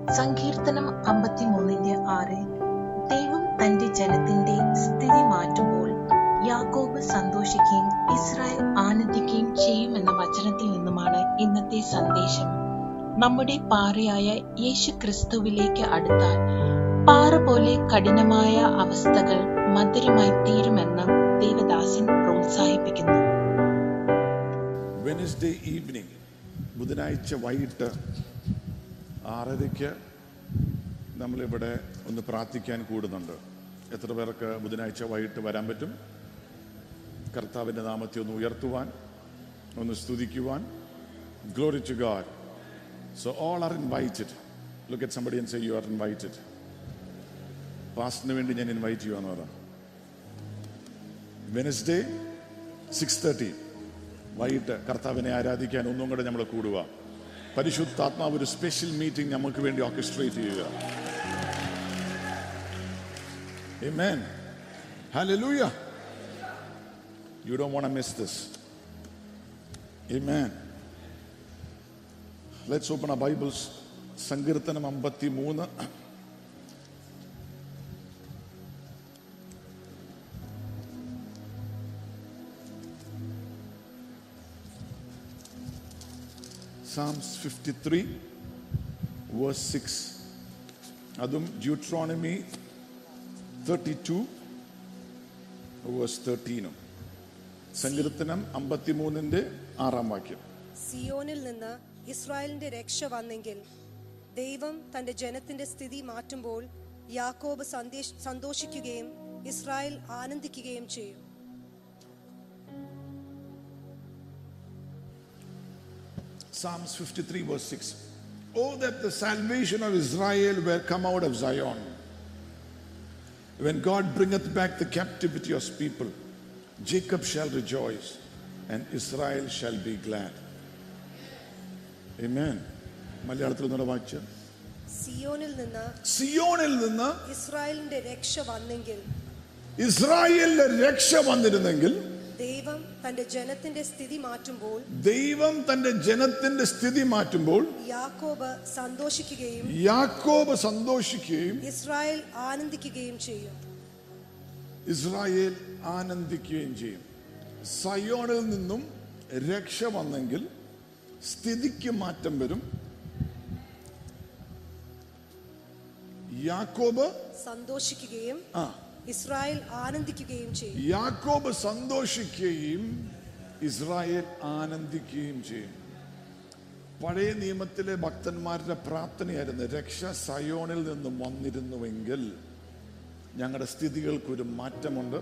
സങ്കീർത്തനം അമ്പത്തിമൂന്നിന്റെ ആറ് ദൈവം തന്റെ ജനത്തിന്റെ സ്ഥിതി മാറ്റുമ്പോൾ യാക്കോബ് സന്തോഷിക്കുകയും ഇസ്രായേൽ ആനന്ദിക്കുകയും ചെയ്യുമെന്ന വചനത്തിൽ നിന്നുമാണ് ഇന്നത്തെ സന്ദേശം നമ്മുടെ പാറയായ യേശു ക്രിസ്തുവിലേക്ക് അടുത്താൽ പാറ പോലെ കഠിനമായ അവസ്ഥകൾ മധുരമായി തീരുമെന്ന് ദേവദാസൻ പ്രോത്സാഹിപ്പിക്കുന്നു വെനസ്ഡേ ഈവനിങ് ബുധനാഴ്ച വൈകിട്ട് ആറരയ്ക്ക് നമ്മളിവിടെ ഒന്ന് പ്രാർത്ഥിക്കാൻ കൂടുന്നുണ്ട് എത്ര പേർക്ക് ബുധനാഴ്ച വൈകിട്ട് വരാൻ പറ്റും കർത്താവിൻ്റെ നാമത്തെ ഒന്ന് ഉയർത്തുവാൻ ഒന്ന് സ്തുതിക്കുവാൻ glory to God so all are invited look at somebody and say you are invited പാസ്റ്റിന് വേണ്ടി ഞാൻ ഇൻവൈറ്റ് ചെയ്യുവാന്ന് പറ വെനസ്ഡേ സിക്സ് തേർട്ടി വൈകിട്ട് കർത്താവിനെ ആരാധിക്കാൻ ഒന്നും കൂടെ നമ്മൾ കൂടുക പരിശുദ്ധാത്മാവ് ഒരു സ്പെഷ്യൽ മീറ്റിംഗ് നമുക്ക് വേണ്ടി ഓർക്കസ്ട്രേറ്റ് ചെയ്യുക Amen. Hallelujah. You don't want to miss this. Amen. Let's open our Bibles. സങ്കീർത്തനം അമ്പത്തി മൂന്ന് Psalms 53, verse 6. അതും Deuteronomy 32, verse 13. ഉം. സങ്കീർത്തനം അമ്പത്തിമൂന്നിന്റെ ആറാം വാക്യം സിയോനിൽ നിന്ന് ഇസ്രായേലിന്റെ രക്ഷ വന്നെങ്കിൽ ദൈവം തന്റെ ജനത്തിന്റെ സ്ഥിതി മാറ്റുമ്പോൾ യാക്കോബ് സന്ദേശ- സന്തോഷിക്കുകയും ഇസ്രായേൽ ആനന്ദിക്കുകയും ചെയ്യും Psalms 53, verse 6. Oh, that the salvation of Israel were come out of Zion. When God bringeth back the captivity of his people, Jacob shall rejoice, and Israel shall be glad. Amen. മലയാളത്തിൽ ഒന്നുകൂടെ വായിച്ച സിയോനിൽ നിന്ന് സിയോണിൽ നിന്ന് ഇസ്രായേലിന്റെ രക്ഷ വന്നെങ്കിൽ ഇസ്രായേലിന്റെ രക്ഷ വന്നിരുന്നെങ്കിൽ ദൈവം തന്റെ ജനത്തിന്റെ സ്ഥിതി മാറ്റുമ്പോൾ ദൈവം തന്റെ ജനത്തിന്റെ സ്ഥിതി മാറ്റുമ്പോൾ യാക്കോബ് സന്തോഷിക്കുകയും യാക്കോബ് സന്തോഷിക്കുകയും ഇസ്രായേൽ ആനന്ദിക്കുകയും ചെയ്യും ഇസ്രായേൽ ആനന്ദിക്കുകയും ചെയ്യും സയോണിൽ നിന്നും രക്ഷ വന്നെങ്കിൽ സ്ഥിതിക്ക് മാറ്റം വരും യാക്കോബ് സന്തോഷിക്കുകയും ആ ഇസ്രായേൽ ആനന്ദിക്കുകയും ചെയ്യും യാക്കോബ് സന്തോഷിക്കുകയും ഇസ്രായേൽ ആനന്ദിക്കുകയും ചെയ്യും പഴയ നിയമത്തിലെ ഭക്തന്മാരുടെ പ്രാർത്ഥനയായിരുന്നു രക്ഷ സയോണിൽ നിന്നും വന്നിരുന്നുവെങ്കിൽ ഞങ്ങളുടെ സ്ഥിതികൾക്കൊരു മാറ്റമുണ്ട്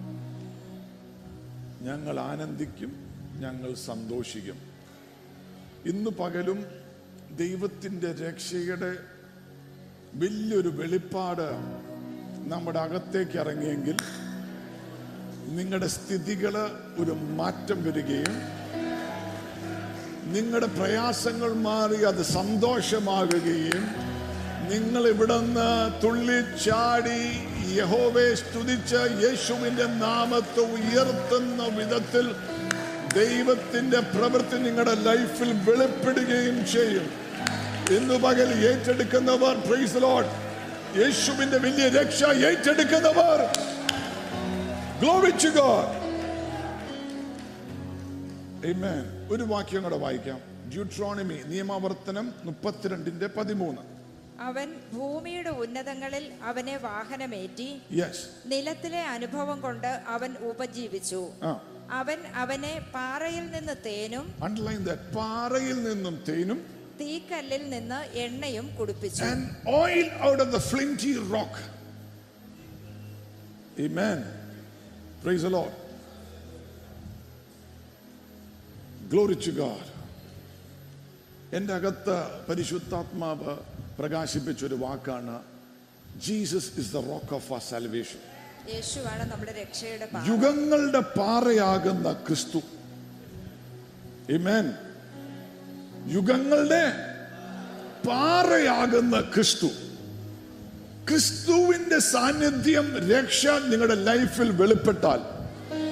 ഞങ്ങൾ ആനന്ദിക്കും ഞങ്ങൾ സന്തോഷിക്കും ഇന്ന് പകലും ദൈവത്തിൻ്റെ രക്ഷയുടെ വലിയൊരു വെളിപ്പാട് നമ്മുടെ അകത്തേക്ക് ഇറങ്ങിയെങ്കിൽ നിങ്ങളുടെ സ്ഥിതികൾ ഒരു മാറ്റം വരികയും നിങ്ങളുടെ പ്രയാസങ്ങൾ മാറി അത് സന്തോഷമാകുകയും നിങ്ങൾ ഇവിടുന്ന് തുള്ളിച്ചാടി യഹോവയെ സ്തുതിച്ച് യേശുവിന്റെ നാമത്തെ ഉയർത്തുന്ന വിധത്തിൽ ദൈവത്തിന്റെ പ്രവൃത്തി നിങ്ങളുടെ ലൈഫിൽ വെളിപ്പെടുകയും ചെയ്യും ഇന്ന് പകൽ ഏറ്റെടുക്കുന്നവർ പ്രൈസ് ലോഡ് യേശുവിന്റെ വലിയ രക്ഷ ഏറ്റെടുക്കുന്നവർ Glory to God. Amen. ഒരു വാക്യം കൂടെ വായിക്കാം ഡ്യൂട്രോണമി നിയമാവർത്തനം മുപ്പത്തിരണ്ടിന്റെ പതിമൂന്ന് അവൻ ഭൂമിയുടെ ഉന്നതങ്ങളിൽ അവനെ വാഹനമേറ്റി യെസ് നിലത്തിലെ അനുഭവം കൊണ്ട് അവൻ ഉപജീവിച്ചു ആ അവൻ അവനെ പാറയിൽ നിന്ന് തേനും അണ്ടർലൈൻ ദാറ്റ് പാറയിൽ നിന്നും തേനും തീക്കല്ലിൽ നിന്ന് എണ്ണയും കുടിപ്പിച്ചു and oil out of the flinty rock. Amen. Praise the Lord. Glory to God. എൻ്റെ അകത്ത് പരിശുദ്ധാത്മാവ് പ്രകാശിപ്പിച്ചൊരു വാക്കാണ് Jesus is the rock of our salvation യേശുവാണ് നമ്മുടെ രക്ഷയുടെ പാറ. യുഗങ്ങളുടെ പാറയാകുന്ന ക്രിസ്തു Amen. യുഗങ്ങളുടെ പാറയാകുന്ന ക്രിസ്തു ക്രിസ്തുവിന്റെ സാന്നിധ്യം രക്ഷ നിങ്ങളുടെ ലൈഫിൽ വെളിപ്പെട്ടാൽ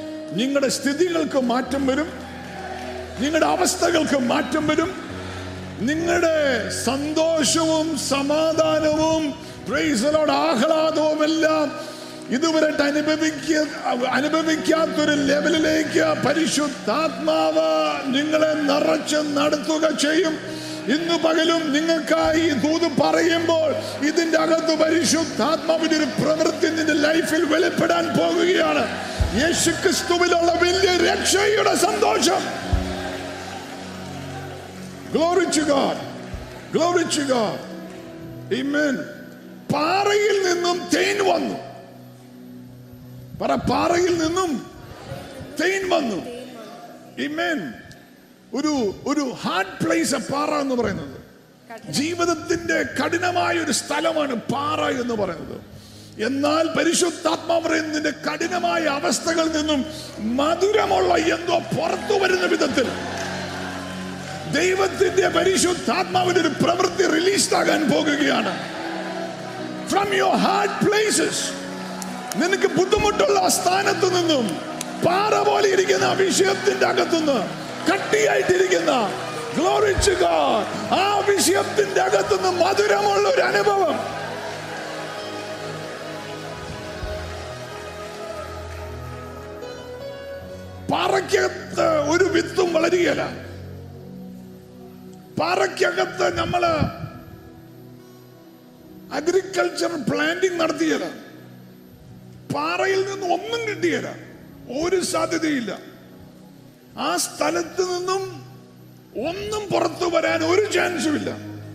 നിങ്ങളുടെ സ്ഥിതികൾക്ക് മാറ്റം വരും നിങ്ങളുടെ അവസ്ഥകൾക്ക് മാറ്റം വരും നിങ്ങളുടെ സന്തോഷവും സമാധാനവും praise the Lord, ആഹ്ലാദവും എല്ലാം ഇതുവരെ അനുഭവിക്ക അനുഭവിക്കാത്തൊരു ലെവലിലേക്ക് പരിശുദ്ധാത്മാവ് നിങ്ങളെ നിറച്ച് നടത്തുക ചെയ്യും ഇന്ന് പകലും നിങ്ങൾക്കായി ഈ ദൂത് പറയുമ്പോൾ ഇതിന്റെ അകത്ത് പരിശുദ്ധാത്മാവിന്റെ ഒരു പ്രവൃത്തി നിന്റെ ലൈഫിൽ വെളിപ്പെടാൻ പോകുകയാണ് യേശു ക്രിസ്തുവിലുള്ള വലിയ രക്ഷയുടെ സന്തോഷം Glory to God. Glory to God. Amen. പാറയിൽ നിന്നും തേൻ വന്നു പറ പാറയിൽ നിന്നും തേൻ വന്നു Amen. ഒരു ഒരു ഹാർഡ് പ്ലേസ് പാറ എന്ന് പറയുന്നത് ജീവിതത്തിന്റെ കഠിനമായ ഒരു സ്ഥലമാണ് പാറ എന്ന് പറയുന്നത് എന്നാൽ പരിശുദ്ധാത്മാവ് പറയുന്നതിന്റെ കഠിനമായ അവസ്ഥകളിൽ നിന്നും മധുരമുള്ള എന്തോ പുറത്തു വരുന്ന വിധത്തിൽ ദൈവത്തിന്റെ പരിശുദ്ധാത്മാവിന്റെ ഒരു പ്രവൃത്തി റിലീസ് ആകാൻ പോകുകയാണ് ഫ്രം യുവർ ഹാർഡ് പ്ലേസസ് നിനക്ക് ബുദ്ധിമുട്ടുള്ള ആ സ്ഥാനത്ത് നിന്നും പാറ പോലെ ഇരിക്കുന്ന ആ വിഷയത്തിന്റെ അകത്തുനിന്ന് കട്ടിയായിട്ടിരിക്കുന്ന glory to God. ആ വിഷയത്തിന്റെ അകത്തുനിന്ന് മധുരമുള്ള ഒരു അനുഭവം പാറയ്ക്കകത്ത് ഒരു വിത്തും വളരുകയല്ല പാറയ്ക്കകത്ത് നമ്മള് അഗ്രികൾച്ചർ പ്ലാന്റിംഗ് നടത്തിയല്ല പാറയിൽ നിന്ന് ഒന്നും കിട്ടിയല്ല ഒരു സാധ്യതയില്ല ആ സ്ഥലത്ത് നിന്നും ഒന്നും പുറത്തു വരാൻ ഒരു ചാൻസും ഇല്ല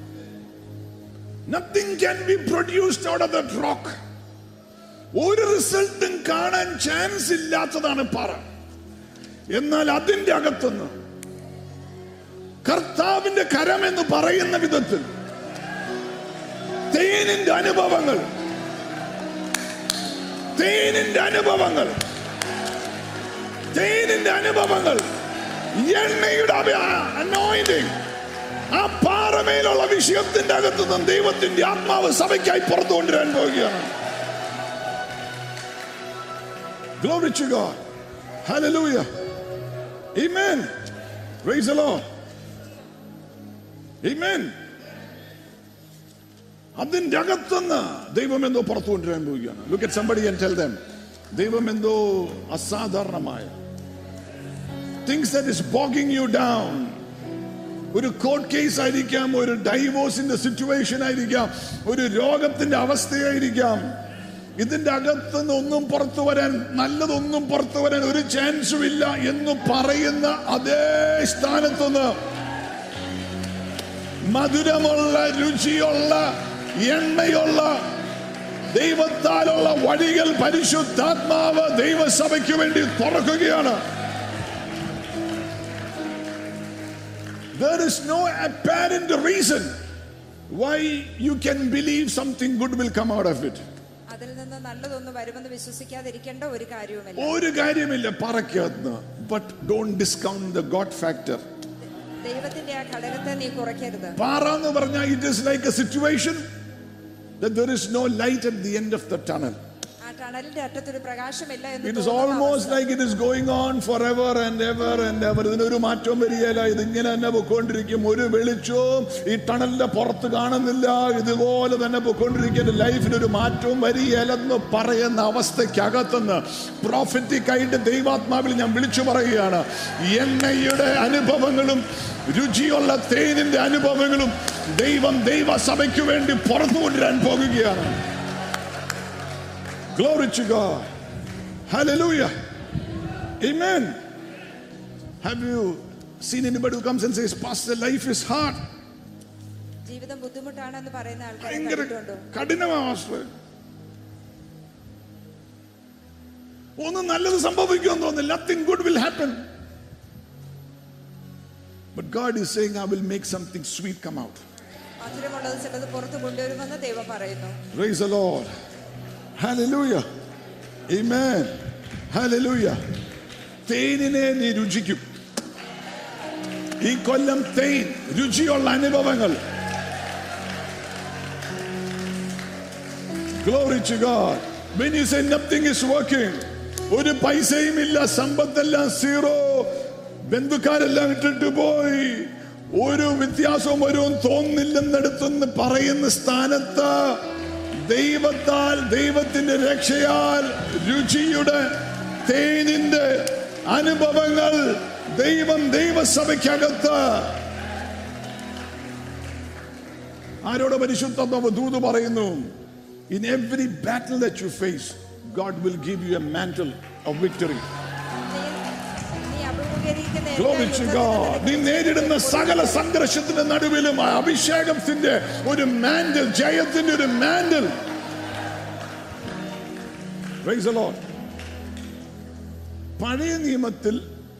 nothing can be produced out of the rock ഒരു റിസൾട്ടും കാണാൻ ചാൻസ് ഇല്ലാത്തതാണ് പാറ എന്നാൽ അതിന്റെ അകത്തുനിന്ന് കർത്താവിന്റെ കരം എന്ന് പറയുന്ന വിധത്തിൽ തേനിന്റെ അനുഭവങ്ങൾ തേനിന്റെ അനുഭവങ്ങൾ തേനിന്റെ അനുഭവങ്ങൾ എണ്ണയുടെ അനോയിന്റിങ് ആ പാറമേലുള്ള വിഷയത്തിന്റെ അകത്ത് നിന്ന് ദൈവത്തിന്റെ ആത്മാവ് സഭയ്ക്കായി പുറത്തു കൊണ്ടുവരാൻ പോവുകയാണ് Glory to God. Hallelujah. Amen. Praise the Lord. Amen. അതിന്റെ അകത്തുനിന്ന് ദൈവം എന്തോ പുറത്തു കൊണ്ടുവരാൻ പോവുകയാണ് look at somebody and tell them ദൈവം എന്തോ അസാധാരണമായ things that is bogging you down ഒരു കോർട്ട് കേസ് ആയിരിക്കാം ഒരു ഡൈവോഴ്സിന്റെ സിറ്റുവേഷൻ ആയിരിക്കാം ഒരു രോഗത്തിന്റെ അവസ്ഥയായിരിക്കാം ഇതിന്റെ അകത്തുനിന്ന് ഒന്നും പുറത്തു വരാൻ നല്ലതൊന്നും പുറത്തു വരാൻ ഒരു ചാൻസും ഇല്ല എന്ന് പറയുന്ന അതേ സ്ഥാനത്തുനിന്ന് മധുരമുള്ള രുചിയുള്ള എണ്ണയുള്ള ദൈവത്താലുള്ള വഴികൾ പരിശുദ്ധാത്മാവ് ദൈവസഭയ്ക്ക് വേണ്ടി തുറക്കുകയാണ് There is no apparent reason why you can believe something good will come out of it. അതിൽ നിന്ന് നല്ലതൊന്നും വരുമെന്ന് വിശ്വസിക്കാതിരിക്കേണ്ട ഒരു കാര്യവുമില്ല ഒരു കാര്യമില്ല പറക്കകത്ത് but don't discount the God factor ദൈവത്തിന്റെ ആ ഘടകത്തെ നീ കുറയ്ക്കരുത് പാറ എന്ന് പറഞ്ഞാൽ it is like a situation there is no light at the end of the tunnel ആ ടണലിന്റെ അറ്റത്തൊരു പ്രകാശമില്ല എന്ന് ഇറ്റ് ഇസ് തോന്നുന്ന ഓൾമോസ്റ്റ് അവസ്ഥ. Like it is going on forever and ever and ever ഇതിനൊരു മാറ്റവും വരികയില്ല ഇതിങ്ങനെ തന്നെ പൊയ്ക്കൊണ്ടിരിക്കും ഒരു വെളിച്ചവും ഈ ടണലിന്റെ പുറത്ത് കാണുന്നില്ല ഇതുപോലെ തന്നെ പൊയ്ക്കൊണ്ടിരിക്കും ലൈഫിന് ഒരു മാറ്റവും വരികയില്ലെന്ന് പറയുന്ന അവസ്ഥയ്ക്കകത്തുനിന്ന് പ്രോഫറ്റിക് ആയിട്ട് ദൈവാത്മാവിൽ ഞാൻ വിളിച്ചു പറയുകയാണ് എണ്ണയുടെ അനുഭവങ്ങളും രുചിയുള്ള തേനിന്റെ അനുഭവങ്ങളും ദൈവം ദൈവസഭയ്ക്ക് വേണ്ടി പുറത്തു കൊണ്ടുവരാൻ പോകുകയാണ് Glory to God. Hallelujah. Amen. Have you seen anybody who comes and says, Pastor, life is hard? ജീവിതം ബുദ്ധിമുട്ടാണെന്ന് പറയുന്ന ആൾക്കാരെ ഭയങ്കര കണ്ടിട്ടുണ്ടോ കഠിനമാണ് മാസ്റ്റർ ഒന്നും നല്ലത് സംഭവിക്കുമെന്ന് തോന്നുന്നില്ല nothing good will happen but God is saying I will make something sweet come out മധുരമുള്ളത് ചിലത് പുറത്തു കൊണ്ടുവരുമെന്ന് ദൈവം പറയുന്നു Praise the Lord. Hallelujah. Amen. Hallelujah. തേനിനെ നീ രുചിക്കും ഈ കൊല്ലം തേൻ രുചിയുള്ള അനുഭവങ്ങൾ Glory to God. When you say nothing is working, ഒരു പൈസയും ഇല്ല സമ്പത്തെല്ലാം സീറോ ബന്ധുക്കാരെല്ലാം ഇട്ടിട്ട് പോയി ഒരു വ്യത്യാസവും വരും തോന്നില്ലെന്നെടുത്തെന്ന് പറയുന്ന സ്ഥാനത്ത് ദൈവത്താൽ ദൈവത്തിന്റെ രക്ഷയാൽ രുചിയുടെ തേനിന്റെ അനുഭവങ്ങൾ ദൈവം ദൈവസഭയ്ക്കകത്ത് ആരോട് പരിശുദ്ധ ദൂത് പറയുന്നു in every battle that you face God will give you a mantle of victory നീ- നീ അഭിമുഖീകരിക്കുന്ന എല്ലാ Glory to God. യുദ്ധത്തിലും നീ നേരിടുന്ന സകല സംഘർഷത്തിന്റെ നടുവിലും ആ അഭിഷേകത്തിന്റെ ഒരു മാൻഡൽ ജയത്തിന്റെ ഒരു മാൻഡൽ Praise the Lord. പഴയ നിയമത്തിൽ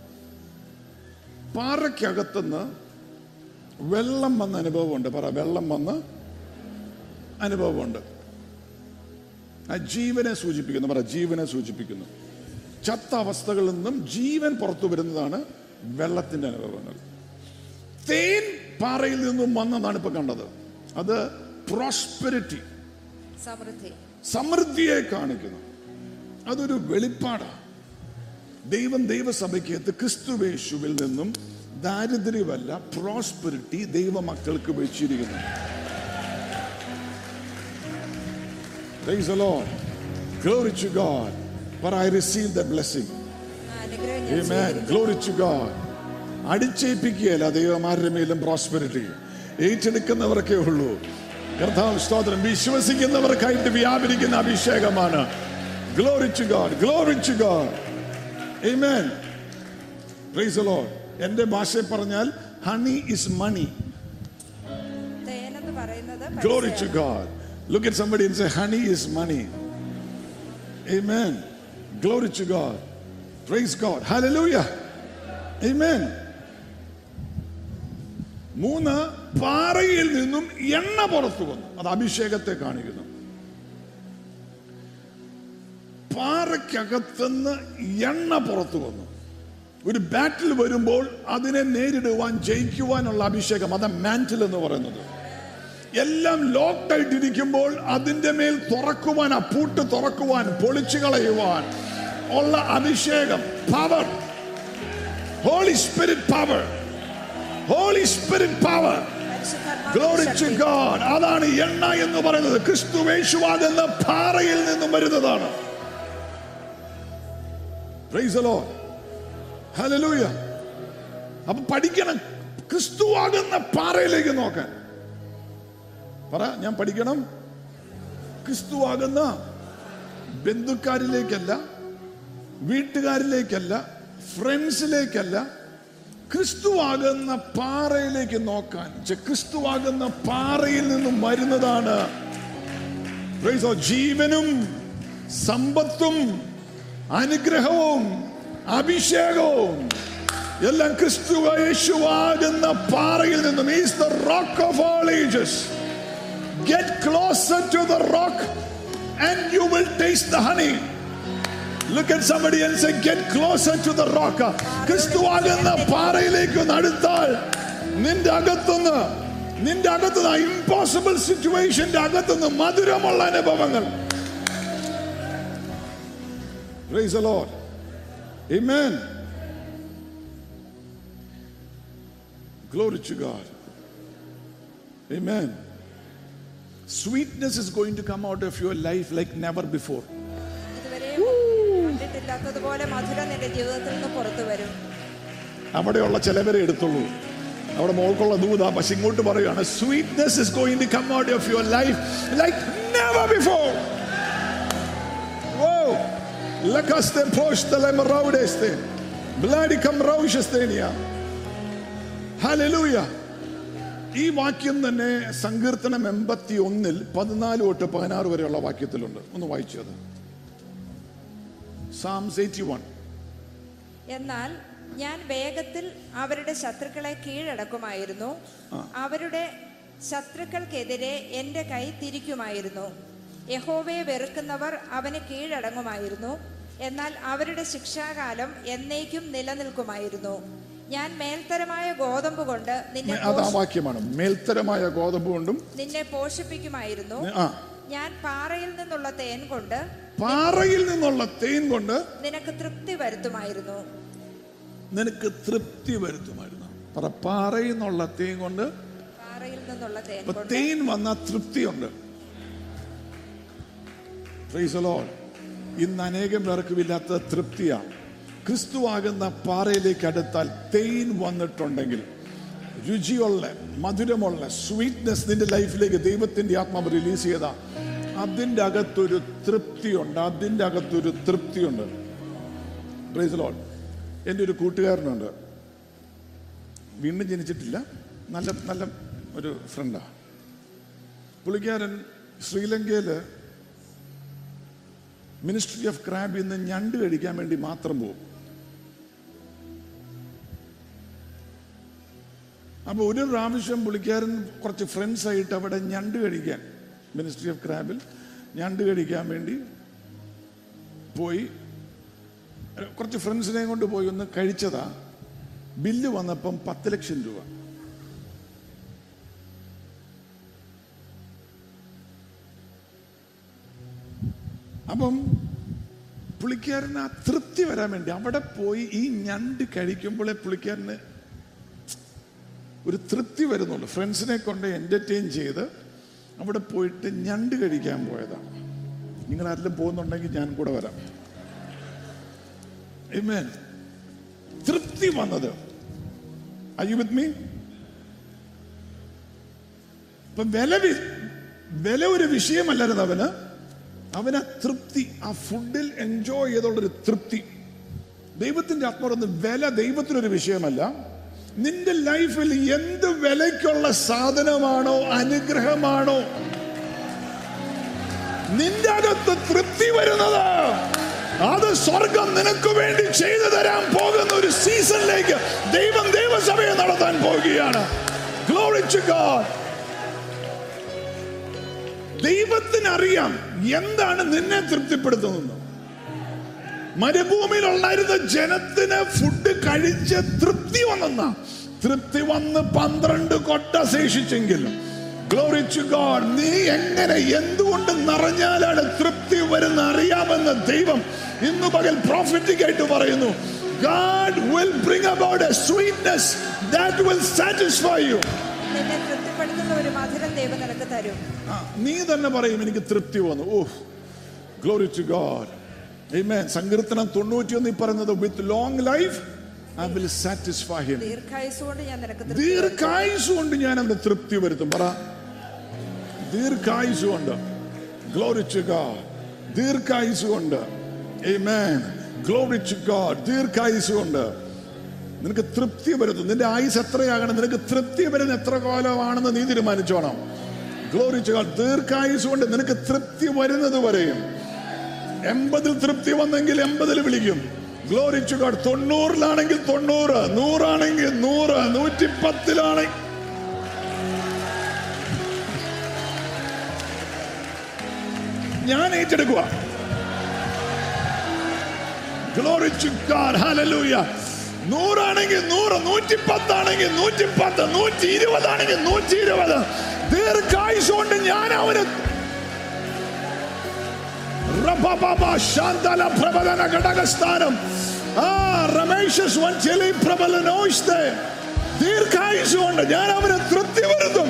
പാറയ്ക്കകത്തുനിന്ന് വെള്ളം വന്ന അനുഭവമുണ്ട് പറ വെള്ളം വന്ന് അനുഭവമുണ്ട് ആ ജീവനെ സൂചിപ്പിക്കുന്നു പറ ജീവനെ സൂചിപ്പിക്കുന്നു ചത്ത അവസ്ഥകളിൽ നിന്നും ജീവൻ പുറത്തു വരുന്നതാണ് വെള്ളത്തിന്റെ അനുഭവങ്ങൾ തേൻ പാറയിൽ നിന്നും വന്നതാണ് ഇപ്പൊ കണ്ടത് അത് പ്രോസ്പെരിറ്റി സമൃദ്ധി സമൃദ്ധിയെ കാണിക്കുന്നു അതൊരു വെളിപ്പാടാണ് ദൈവം ദൈവസഭയ്ക്കകത്ത് ക്രിസ്തുവേശുവിൽ നിന്നും ദാരിദ്ര്യമല്ല പ്രോസ്പെരിറ്റി ദൈവമക്കൾക്ക് വെച്ചിരിക്കുന്നു Praise the Lord. Glory to God. But I received the blessing. ആ അനുഗ്രഹം ഞാൻ Amen. സ്വീകരിക്കുന്നു. Glory to God. അടിച്ചേൽപ്പിക്കുകയല്ല ദൈവമാരുടെ മേലും പ്രോസ്പെരിറ്റി ഏറ്റെടുക്കുന്നവർക്കേ ഉള്ളൂ കർത്താവ് സ്തോത്രം വിശ്വസിക്കുന്നവർക്കായിട്ട് വ്യാപരിക്കുന്ന അഭിഷേകമാണ് glory to God glory to God Amen. Praise the Lord. എന്റെ ഭാഷയിൽ പറഞ്ഞാൽ ഹണി ഇസ് മണി തേനെന്ന് പറയുന്നത് Glory to പൈസയാണ്. God. Look at somebody and say, honey is money. Amen. Glory to God. Praise God. Hallelujah. Amen. മൂന്ന് പാറയിൽ നിന്നും എണ്ണ പുറത്തു വന്നു അത് അഭിഷേകത്തെ കാണിക്കുന്നു പാറയ്ക്കകത്തുനിന്ന് എണ്ണ പുറത്തു വന്നു ഒരു ബാറ്റിൽ വരുമ്പോൾ അതിനെ നേരിടുവാൻ ജയിക്കുവാനുള്ള അഭിഷേകം അതാ മാൻറ്റിൽ എന്ന് പറയുന്നത് എല്ലാം ലോക്ക്ഡ് ആയിട്ടിരിക്കുമ്പോൾ അതിന്റെ മേൽ തുറക്കുവാൻ ആ പൂട്ട് തുറക്കുവാൻ പൊളിച്ചു കളയുവാൻ ഉള്ള അഭിഷേകം power holy spirit power holy spirit power പരിശുദ്ധാത്മാവിന്റെ ഗ്ലോറി ടു ശക്തി. ഗോഡ് അതാണ് എണ്ണ എന്ന് പറയുന്നത് ക്രിസ്തു യേശുവാകുന്ന പാറയിൽ നിന്നും വരുന്നതാണ് Praise the Lord. Hallelujah. അപ്പൊ പഠിക്കണം ക്രിസ്തുവാകുന്ന പാറയിലേക്ക് നോക്കാൻ പറ ഞാൻ പഠിക്കണം ക്രിസ്തുവാകുന്ന ബന്ധുക്കാരിലേക്കല്ല വീട്ടുകാരിലേക്കല്ല ഫ്രണ്ട്സിലേക്കല്ല ക്രിസ്തുവാകുന്ന പാറയിലേക്ക് നോക്കാൻ ചെ- ക്രിസ്തുവാകുന്ന പാറയിൽ നിന്നും വരുന്നതാണ് Praise the Lord. ജീവനും സമ്പത്തും അനുഗ്രഹവും അഭിഷേകവും എല്ലാം ക്രിസ്തു യേശുവാകുന്ന പാറയിൽ നിന്നും is the rock of all ages get closer to the rock and you will taste the honey Look at somebody and say, get closer to the rock. ക്രിസ്തുവാകുന്ന പാറയിലേക്ക് ഒന്ന് അടുത്താൽ നിന്റെ അകത്തുനിന്ന് നിന്റെ അകത്തുനിന്ന് ഇമ്പോസിബിൾ സിറ്റുവേഷന്റെ അകത്തുനിന്ന് മധുരമുള്ള അനുഭവങ്ങൾ Praise the Lord. Amen. Glory to God. Amen. Sweetness is going to come out of your life like never before. ഇതുവരെയും കണ്ടിട്ടില്ലാത്തതുപോലെ മധുരം നിന്റെ ജീവിതത്തിൽ നിന്ന് പുറത്തു വരും അവിടെയുള്ള ചിലവരെ എടുത്തുള്ളൂ അവിടെ മോൾക്കുള്ള ദൂത പക്ഷെ ഇങ്ങോട്ട് പറയുകയാണ് sweetness is going to come out of your life like never before oh ലക്കസ്തെ പോഷ്തെ ലെമറൗഡെസ്തെ ബ്ലാഡിക്കം റൗഷസ്തേനിയ ഹല്ലേലൂയ ഈ വാക്യം തന്നെ സങ്കീർത്തനം എൺപത്തി ഒന്നിൽ പതിനാല് തൊട്ട് പതിനാറ് വരെയുള്ള വാക്യത്തിലുണ്ട് ഒന്ന് വായിച്ചു അത് സാംസ് എയ്റ്റി വൺ എന്നാൽ ഞാൻ വേഗത്തിൽ അവരുടെ ശത്രുക്കളെ കീഴടക്കുമായിരുന്നു അവരുടെ ശത്രുക്കൾക്കെതിരെ എൻ്റെ കൈ തിരിക്കുമായിരുന്നു യഹോവയെ വെറുക്കുന്നവർ അവന് കീഴടങ്ങുമായിരുന്നു എന്നാൽ അവരുടെ ശിക്ഷാകാലം എന്നേക്കും നിലനിൽക്കുമായിരുന്നു ഞാൻ മേൽത്തരമായ ഗോതമ്പ് കൊണ്ട് നിന്നെ അത് ആ പോഷ- വാക്യമാണ് മേൽത്തരമായ ഗോതമ്പ് കൊണ്ടും നിന്നെ പോഷിപ്പിക്കുമായിരുന്നു ആ ഞാൻ പാറയിൽ നിന്നുള്ള തേൻ കൊണ്ട് പാറയിൽ നിന്നുള്ള തേൻ കൊണ്ട് നിനക്ക് തൃപ്തി വരുത്തുമായിരുന്നു നിനക്ക് തൃപ്തി വരുത്തുമായിരുന്നു പറ പാറയിൽ നിന്നുള്ള തേൻ കൊണ്ട് പാറയിൽ നിന്നുള്ള തേൻ അപ്പൊ കൊണ്ട് തേൻ വന്ന തൃപ്തിയുണ്ട് Praise the Lord. ഇന്ന് അനേകം പേർക്കും ഇല്ലാത്ത തൃപ്തിയാണ് ക്രിസ്തുവാകുന്ന പാറയിലേക്ക് അടുത്താൽ തേൻ വന്നിട്ടുണ്ടെങ്കിൽ രുചിയുള്ള മധുരമുള്ള സ്വീറ്റ്നെസ് നിന്റെ ലൈഫിലേക്ക് ദൈവത്തിന്റെ ആത്മാവ് റിലീസ് ചെയ്ത അതിൻ്റെ അകത്തൊരു തൃപ്തിയുണ്ട് അതിൻ്റെ അകത്തൊരു തൃപ്തിയുണ്ട് പ്രൈസ് ലോഡ് എൻ്റെ ഒരു കൂട്ടുകാരനുണ്ട് വീണ്ടും ജനിച്ചിട്ടില്ല നല്ല നല്ല ഒരു ഫ്രണ്ടാണ് പുള്ളിക്കാരൻ ശ്രീലങ്കയിൽ മിനിസ്ട്രി ഓഫ് ക്രാബിൽ നിന്ന് ഞണ്ട് കഴിക്കാൻ വേണ്ടി മാത്രം പോകും അപ്പോൾ ഒരു പ്രാവശ്യം പുള്ളിക്കാരൻ കുറച്ച് ഫ്രണ്ട്സ് ആയിട്ട് അവിടെ ഞണ്ട് കഴിക്കാൻ മിനിസ്ട്രി ഓഫ് ക്രാബിൽ ഞണ്ട് കഴിക്കാൻ വേണ്ടി പോയി കുറച്ച് ഫ്രണ്ട്സിനെ കൊണ്ട് പോയി ഒന്ന് കഴിച്ചതാ ബില്ല് വന്നപ്പം പത്ത് ലക്ഷം രൂപ അപ്പം പുള്ളിക്കാരന് ആ തൃപ്തി വരാൻ വേണ്ടി അവിടെ പോയി ഈ ഞണ്ട് കഴിക്കുമ്പോഴേ പുള്ളിക്കാരന് ഒരു തൃപ്തി വരുന്നുള്ളൂ ഫ്രണ്ട്സിനെ കൊണ്ട് എന്റർടൈൻ ചെയ്ത് അവിടെ പോയിട്ട് ഞണ്ട് കഴിക്കാൻ പോയതാണ് നിങ്ങൾ ആരെങ്കിലും പോകുന്നുണ്ടെങ്കിൽ ഞാൻ കൂടെ വരാം Amen. തൃപ്തി വന്നത് Are you with me? ഇപ്പൊ വില വി- വില ഒരു വിഷയമല്ലായിരുന്നു അവന് അവന് ആ തൃപ്തി ആ ഫുഡിൽ എൻജോയ് ചെയ്തുള്ളൊരു തൃപ്തി ദൈവത്തിന്റെ ആത്മാവൊന്ന് വില ദൈവത്തിനൊരു വിഷയമല്ല നിന്റെ ലൈഫിൽ എന്ത് വിലയ്ക്കുള്ള സാധനമാണോ അനുഗ്രഹമാണോ നിന്റെ അകത്ത് തൃപ്തി വരുന്നത് അത് സ്വർഗം നിനക്ക് വേണ്ടി ചെയ്തു തരാൻ പോകുന്ന ഒരു സീസണിലേക്ക് ദൈവം ദൈവസഭയെ നടത്താൻ പോകുകയാണ് Glory to God. ദൈവത്തിന് അറിയാം എന്താണ് നിന്നെ തൃപ്തിപ്പെടുത്തുന്നത് മരുഭൂമിയിൽ ഉണ്ടായിരുന്ന ജനത്തിന് ഫുഡ് കഴിച്ച് തൃപ്തി വന്നെന്ന തൃപ്തി വന്ന് പന്ത്രണ്ട് കൊട്ട ശേഷിച്ചെങ്കിലും ഗ്ലോറി ടു ഗോഡ് നീ എങ്ങനെ എന്തുകൊണ്ട് നിറഞ്ഞാലാണ് തൃപ്തി വരുന്ന അറിയാമെന്ന് ദൈവം ഇന്ന് പകൽ പ്രോഫിറ്റിക് ആയിട്ട് പറയുന്നു God will bring about a sweetness that will satisfy you. നിന്നെ തൃപ്തിപ്പെടുത്തുന്ന ഒരു മധുരം ദൈവം നിനക്ക് തരും ആ, നീ തന്നെ പറയും എനിക്ക് തൃപ്തി വന്നു oh glory to God Amen. സങ്കീർത്തനം തൊണ്ണൂറ്റിയൊന്ന് ഈ പറയുന്നത് with long life I will satisfy him ദീർഘായുസ് കൊണ്ട് ഞാൻ നിനക്ക് തൃപ്തി വരുത്തും. ദീർഘായുസ് കൊണ്ട് ഞാൻ അവന് തൃപ്തി വരുത്തും പറ ദീർഘായുസ് കൊണ്ട് ഗ്ലോറി ടു ഗോഡ് ദീർഘായുസ് കൊണ്ട് Amen. ഗ്ലോറി ടു ഗോഡ് ദീർഘായുസ് കൊണ്ട് നിനക്ക് തൃപ്തി വരുത്തും നിന്റെ ആയുസ് എത്രയാകണം നിനക്ക് തൃപ്തി വരുന്ന എത്ര കാലമാണെന്ന് നീ തീരുമാനിച്ചോണം ഗ്ലോറി ടു ഗോഡ് ദീർഘായുസ് കൊണ്ട് നിനക്ക് തൃപ്തി വരുന്നത് വരെയും എൺപതിൽ തൃപ്തി വന്നെങ്കിൽ എൺപതിൽ വിളിക്കും ഗ്ലോറി ടു ഗോഡ് തൊണ്ണൂറിലാണെങ്കിൽ തൊണ്ണൂറ് നൂറാണെങ്കിൽ നൂറ് നൂറ്റി പത്തിലാണെങ്കിൽ ഞാൻ ഏറ്റെടുക്കുക ഗ്ലോറി ടു ഗോഡ് ഹല്ലേലൂയ നൂറാണെങ്കിൽ നൂറ് നൂറ്റി പത്താണെങ്കിൽ നൂറ്റി പത്ത് നൂറ്റി ഇരുപതാണെങ്കിൽ നൂറ്റി ഇരുപത് ദീർഘായുസ് കൊണ്ട് ഞാൻ അവന് റബബബ ശാന്തല പ്രബലന ഘടകസ്ഥാനം ആ രമേശസ് വഞ്ചലി പ്രബലനോഷ്ടെ ദീർഘായുസ് കൊണ്ട് ഞാൻ അവന് തൃപ്തി വരുത്തും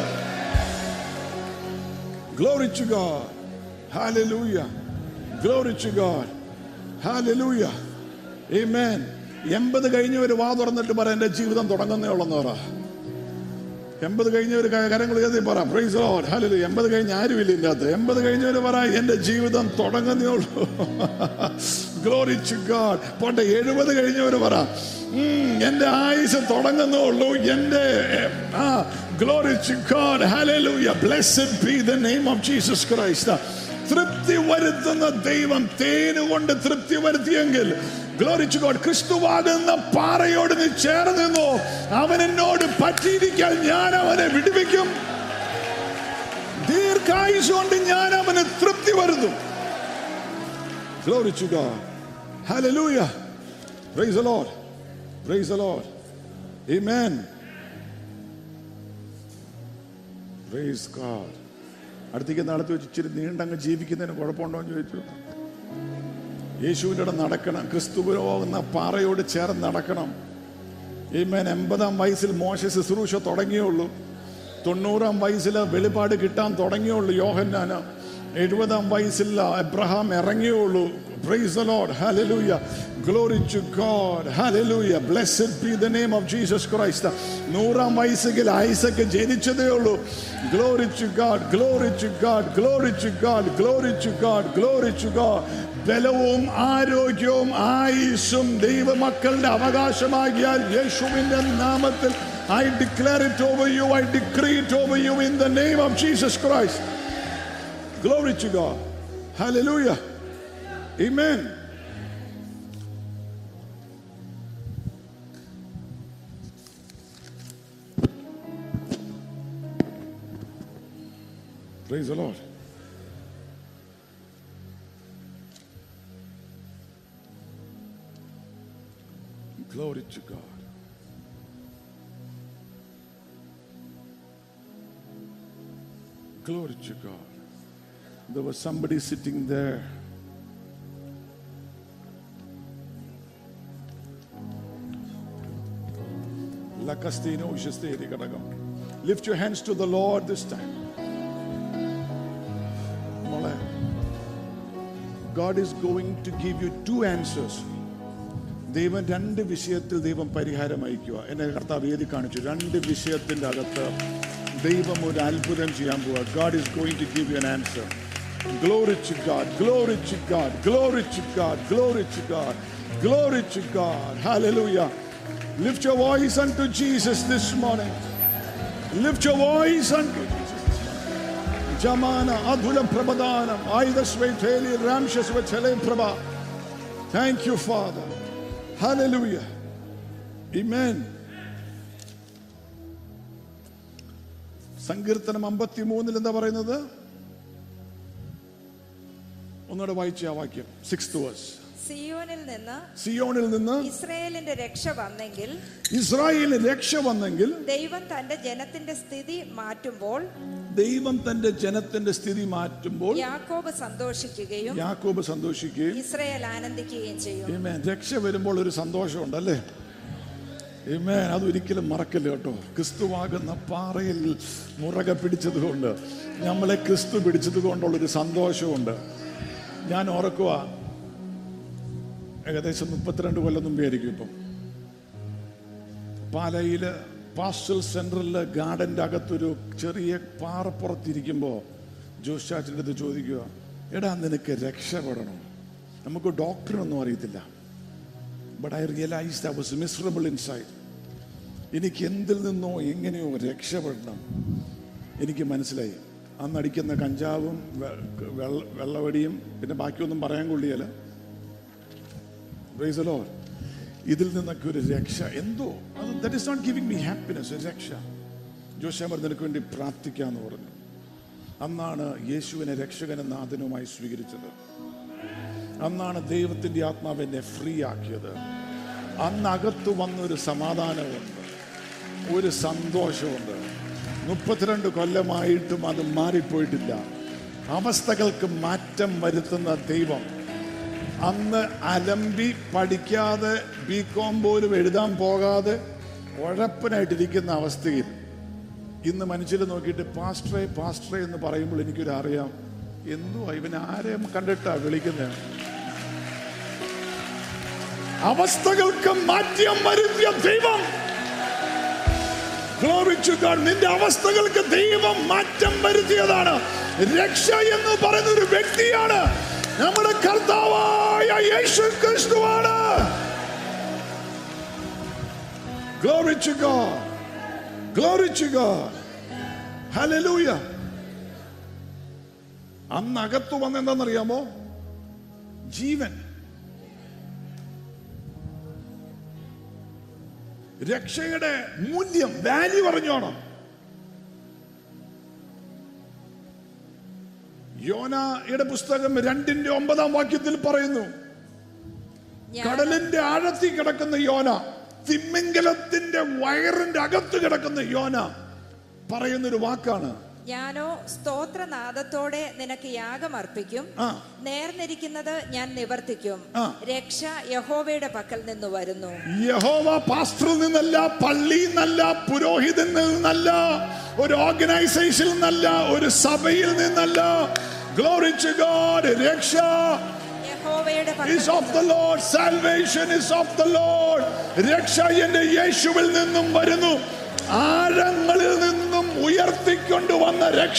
Glory to God. Hallelujah. Glory to God. Hallelujah. Amen. എൺപത് കഴിഞ്ഞവർ വാ തുറന്നിട്ട് പറ എന്റെ ജീവിതം തുടങ്ങുന്നേ ഉള്ളെന്ന് പറ എൺപത് കഴിഞ്ഞവർ കരങ്ങൾ കയറി പറ പ്രൈസ് ലോർഡ് ഹല്ലേലൂയ എൺപത് കഴിഞ്ഞ ആരുമില്ല ഇതിൻ്റെ അകത്ത് എൺപത് കഴിഞ്ഞവർ പറ എന്റെ ജീവിതം തുടങ്ങുന്നേ ഉള്ളൂ ഗ്ലോറി ടു ഗോഡ് പോട്ടെ എഴുപത് കഴിഞ്ഞവർ പറ ഉം, എന്റെ ആയുസ് തുടങ്ങുന്നേ ഉള്ളൂ എന്റെ ആ ഗ്ലോറി ടു ഗോഡ് ഹല്ലേലൂയ blessed be the name of Jesus Christ തൃപ്തി വരുത്തുന്ന ദൈവം തേനുകൊണ്ട് തൃപ്തി വരുത്തിയെങ്കിൽ ഗ്ലോറി ടു ഗോഡ് ക്രിസ്തുവാകുന്ന പാറയോട് നീ ചേർന്ന് നിന്നോ അവൻ എന്നോട് പറ്റിയിരിക്കാൻ ഞാൻ അവനെ വിടുവിക്കും ദീർഘായുസ് കൊണ്ട് ഞാൻ അവന് തൃപ്തി വരുന്നു ഗ്ലോറി ടു ഗോഡ് ഹല്ലേലൂയ praise the lord praise the lord ആമേൻ പ്രൈസ് ഗോഡ് അടുത്തേക്ക് നടത്തി വെച്ച് ഇച്ചിരി നീണ്ടങ്ങ് ജീവിക്കുന്നതിന് കുഴപ്പമുണ്ടോ എന്ന് ചോദിച്ചു യേശുവിൻ്റെ ഇടം നടക്കണം ക്രിസ്തുവിനോകുന്ന പാറയോട് ചേർന്ന് നടക്കണം ഈമേൻ എൺപതാം വയസ്സിൽ മോശ ശുശ്രൂഷ തുടങ്ങിയുള്ളൂ തൊണ്ണൂറാം വയസ്സിൽ വെളിപാട് കിട്ടാൻ തുടങ്ങിയുള്ളൂ യോഹന്നാന് എഴുപതാം വയസ്സിൽ എബ്രഹാം ഇറങ്ങിയുള്ളൂ Praise the Lord. Hallelujah. Glory to God. Hallelujah. Blessed be the name of Jesus Christ. നൂറാം വയസ്സിൽ ഐസക്ക് ജനിച്ചതേ ഉള്ളൂ glory to God glory to God glory to God glory to God glory to God ബലവും ആരോഗ്യവും ആയുസ്സും ദൈവമക്കളുടെ അവകാശമാകിയാൽ യേശുവിന്റെ നാമത്തിൽ I declare it over you. I decree it over you in the name of Jesus Christ. Glory to God. Hallelujah. Amen. Praise the Lord. Glory to God. Glory to God. There was somebody sitting there. Lakastino Ushasteri Kadagam. Lift your hands to the Lord this time. മോളെ, God is going to give you two answers. ദൈവം രണ്ട് വിഷയത്തിൽ ദൈവം പരിഹാരം അയക്കുക എന്നെ കർത്താവ് ഏതി കാണിച്ചു രണ്ട് വിഷയത്തിന്റെ അകത്ത് ദൈവം ഒരു അത്ഭുതം ചെയ്യാൻ പോവുക God is going to give you an answer Glory to God, glory to God, glory to God, glory to God, glory to God. Hallelujah. Lift your voice unto Jesus this morning. Lift your voice unto Jesus this morning. Jamana, Adhula Prabhadanam, Aidasveteli, Ramshasvetele Prabha. Thank you, Father. Hallelujah. Amen. സങ്കീർത്തനം അമ്പത്തി മൂന്നിൽ എന്താ പറയുന്നത് ഒന്നുകൂടെ വായിച്ച ആ വാക്യം six verse സിയോനിൽ നിന്ന് സിയോണിൽ നിന്ന് ഇസ്രയേലിന്റെ രക്ഷ വന്നെങ്കിൽ ഇസ്രായേലിന് രക്ഷ വന്നെങ്കിൽ ദൈവം തന്റെ ജനത്തിന്റെ സ്ഥിതി മാറ്റുമ്പോൾ ദൈവം തന്റെ ജനത്തിന്റെ സ്ഥിതി മാറ്റുമ്പോൾ യാക്കോബ് സന്തോഷിക്കുകയും യാക്കോബ് സന്തോഷിക്കുകയും ഇസ്രയേൽ ആനന്ദിക്കുകയും ചെയ്യും Amen. രക്ഷ വരുമ്പോൾ ഒരു സന്തോഷമുണ്ട് അല്ലേ Amen. അതൊരിക്കലും മറക്കല്ല കേട്ടോ ക്രിസ്തുവാകുന്ന പാറയിൽ മുറകെ പിടിച്ചതുകൊണ്ട് നമ്മളെ ക്രിസ്തു പിടിച്ചത് കൊണ്ടുള്ളൊരു സന്തോഷമുണ്ട് ഞാൻ ഓർക്കുക ഏകദേശം മുപ്പത്തിരണ്ട് കൊല്ലം മുമ്പായിരിക്കും ഇപ്പം പാലയില് പാസ്റ്റൽ സെന്ററിൽ ഗാർഡന്റെ അകത്തൊരു ചെറിയ പാറപ്പുറത്തിരിക്കുമ്പോൾ ജോസ് ചാച്ചിൻ്റെ അടുത്ത് ചോദിക്കുക എടാ നിനക്ക് രക്ഷപ്പെടണം നമുക്ക് ഡോക്ടറൊന്നും അറിയത്തില്ല but I realise I was miserable inside എനിക്ക് എന്തിൽ നിന്നോ എങ്ങനെയോ രക്ഷപ്പെടണം എനിക്ക് മനസ്സിലായി അന്ന് അടിക്കുന്ന കഞ്ചാവും വെ- വെള്ള- വെള്ളവടിയും പിന്നെ ബാക്കിയൊന്നും പറയാൻ കൊള്ളിയല്ല Praise the Lord. ഇതിൽ നിന്നൊക്കെ ഒരു രക്ഷ എന്തോ അത് that is not giving me happiness ഒരു രക്ഷ ജോശാമർ നിനക്ക് വേണ്ടി പ്രാർത്ഥിക്കാന്ന് പറഞ്ഞു അന്നാണ് യേശുവിനെ രക്ഷകനും നാഥനുമായി സ്വീകരിച്ചത് അന്നാണ് ദൈവത്തിന്റെ ആത്മാവ് എന്നെ ഫ്രീ ആക്കിയത് അന്ന് അകത്ത് വന്നൊരു സമാധാനമുണ്ട് ഒരു സന്തോഷമുണ്ട് മുപ്പത്തിരണ്ട് കൊല്ലമായിട്ടും അത് മാറിപ്പോയിട്ടില്ല അവസ്ഥകൾക്ക് മാറ്റം വരുത്തുന്ന ദൈവം അന്ന് അലമ്പി പഠിക്കാതെ ബി കോം പോലും എഴുതാൻ പോകാതെ ഉഴപ്പനായിട്ടിരിക്കുന്ന അവസ്ഥയിൽ ഇന്ന് മനുഷ്യർ നോക്കിയിട്ട് പാസ്റ്ററെ പാസ്റ്ററെ എന്ന് പറയുമ്പോൾ എനിക്കൊരു അറിയാം എന്തുവാ ഇവൻ ആരെ കണ്ടിട്ടാ വിളിക്കുന്നത് അവസ്ഥകൾക്ക് മാറ്റം വരുത്തിയ ദൈവം Glory to God. നിന്റെ അവസ്ഥകൾക്ക് ദൈവം മാറ്റം വരുത്തിയതാണ് രക്ഷ എന്ന് പറയുന്ന ഒരു വ്യക്തിയാണ് നമ്മുടെ കർത്താവായ യേശു ക്രിസ്തുവാണ് Glory to God. Glory to God. Hallelujah. അന്ന് അകത്ത് വന്ന എന്താണെന്നറിയാമോ ജീവൻ രക്ഷയുടെ മൂല്യം വാല്യൂ പറഞ്ഞോണം യോനയുടെ പുസ്തകം രണ്ടിന്റെ ഒമ്പതാം വാക്യത്തിൽ പറയുന്നു ഞാൻ- കടലിന്റെ ആഴത്തിൽ കിടക്കുന്ന യോന തിമ്മിങ്കലത്തിന്റെ വയറിന്റെ അകത്ത് കിടക്കുന്ന യോന പറയുന്നൊരു വാക്കാണ് ഞാനോ സ്തോത്രനാദത്തോടെ നിനക്ക് യാഗമർപ്പിക്കും ആ. നേർന്നിരിക്കുന്നത് ഞാൻ നിവർത്തിക്കും ആ. രക്ഷ യഹോവയുടെ പക്കൽ നിന്ന് വരുന്നു യഹോവ പാസ്റ്ററിൽ നിന്നല്ല പള്ളിയിൽ നിന്നല്ല പുരോഹിതനിൽ നിന്നല്ല ഒരു ഓർഗനൈസേഷനിൽ നിന്നല്ല ഒരു സഭയിൽ നിന്നല്ല ഗ്ലോറി ടു ഗോഡ് രക്ഷ യഹോവയുടെ പക്കൽ is of the Lord salvation is of the Lord രക്ഷ എന്റെ യേശുവിൽ നിന്നും വരുന്നു ആഴങ്ങളിൽ നിന്നും ഉയർത്തിക്കൊണ്ട് വന്ന രക്ഷ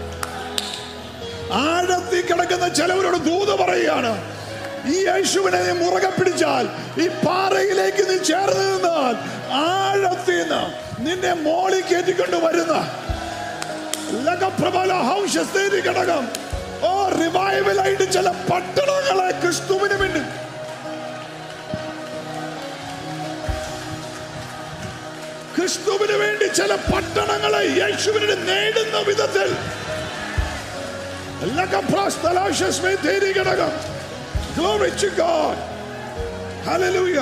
ആഴത്തിൽ കിടക്കുന്ന ചിലവരോട് ദൂത് പറയുകയാണ് ഈ യേശുവിനെ നീ മുറുകെ പിടിച്ചാൽ ഈ പാറയിലേക്ക് നീ ചേർന്ന് നിന്നാൽ ആഴത്തിൽ നിന്ന് നിന്നെ മോളി കയറ്റിക്കൊണ്ട് വരുന്ന ലകപ്രബല ഹൗഷസ്ഥേരി ഘടകം ഓ റിവൈവലായിട്ട് ചില പട്ടണങ്ങളെ ക്രിസ്തുവിന് വേണ്ടി ക്രിസ്തുവിന് വേണ്ടി ചില പട്ടണങ്ങളെ യേശുവിന് നേടുന്ന വിധത്തിൽ ലകപ്രാസ്തലാശസ്മേരി ഘടകം Glory to God. Hallelujah.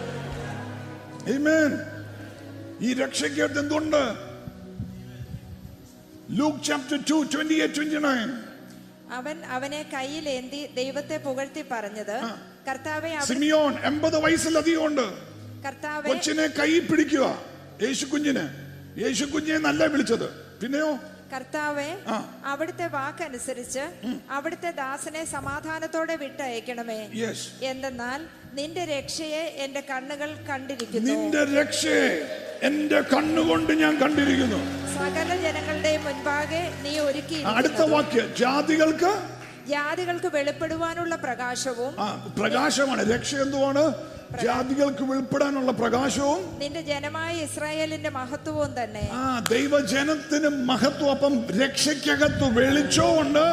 Amen. ഈ രക്ഷയ്ക്കകത്ത് എന്തുണ്ട് ലൂക്ക് ചാപ്റ്റർ 2 28 29 അവൻ അവനെ കയ്യിലേന്തി ദൈവത്തെ പുകഴ്ത്തി പറഞ്ഞത് കർത്താവെ അവി- സിമിയോൻ എൺപത് വയസ്സിലധികം ഉണ്ട് കർത്താവെ കൊച്ചിനെ കൈ പിടിക്കുക യേശു കുഞ്ഞിന് യേശു കുഞ്ഞിനെ നല്ല വിളിച്ചത് പിന്നെയോ കർത്താവെ ആ. അവിടുത്തെ വാക്കനുസരിച്ച് അവിടുത്തെ ദാസനെ സമാധാനത്തോടെ വിട്ടയക്കണമേ യെസ് എന്തെന്നാൽ നിന്റെ രക്ഷയെ എന്റെ കണ്ണുകൾ കണ്ടിരിക്കുന്നു നിന്റെ രക്ഷയെ എന്റെ കണ്ണുകൊണ്ട് ഞാൻ കണ്ടിരിക്കുന്നു സകല ജനങ്ങളുടെ മുൻപാകെ നീ ഒരുക്കി അടുത്ത വാക്യ ജാതികൾക്ക് ജാതികൾക്ക് വെളിപ്പെടുവാനുള്ള പ്രകാശവും ആ പ്രകാശമാണ് രക്ഷ എന്തുവാണ് ജാതികൾക്ക് വെളിപ്പെടാനുള്ള പ്രകാശവും നിന്റെ ജനമായ ഇസ്രായേലിന്റെ മഹത്വവും തന്നെ ആ ദൈവജനത്തിന് മഹത്വം അപ്പം രക്ഷയ്ക്കകത്ത് വെളിച്ചമുണ്ട്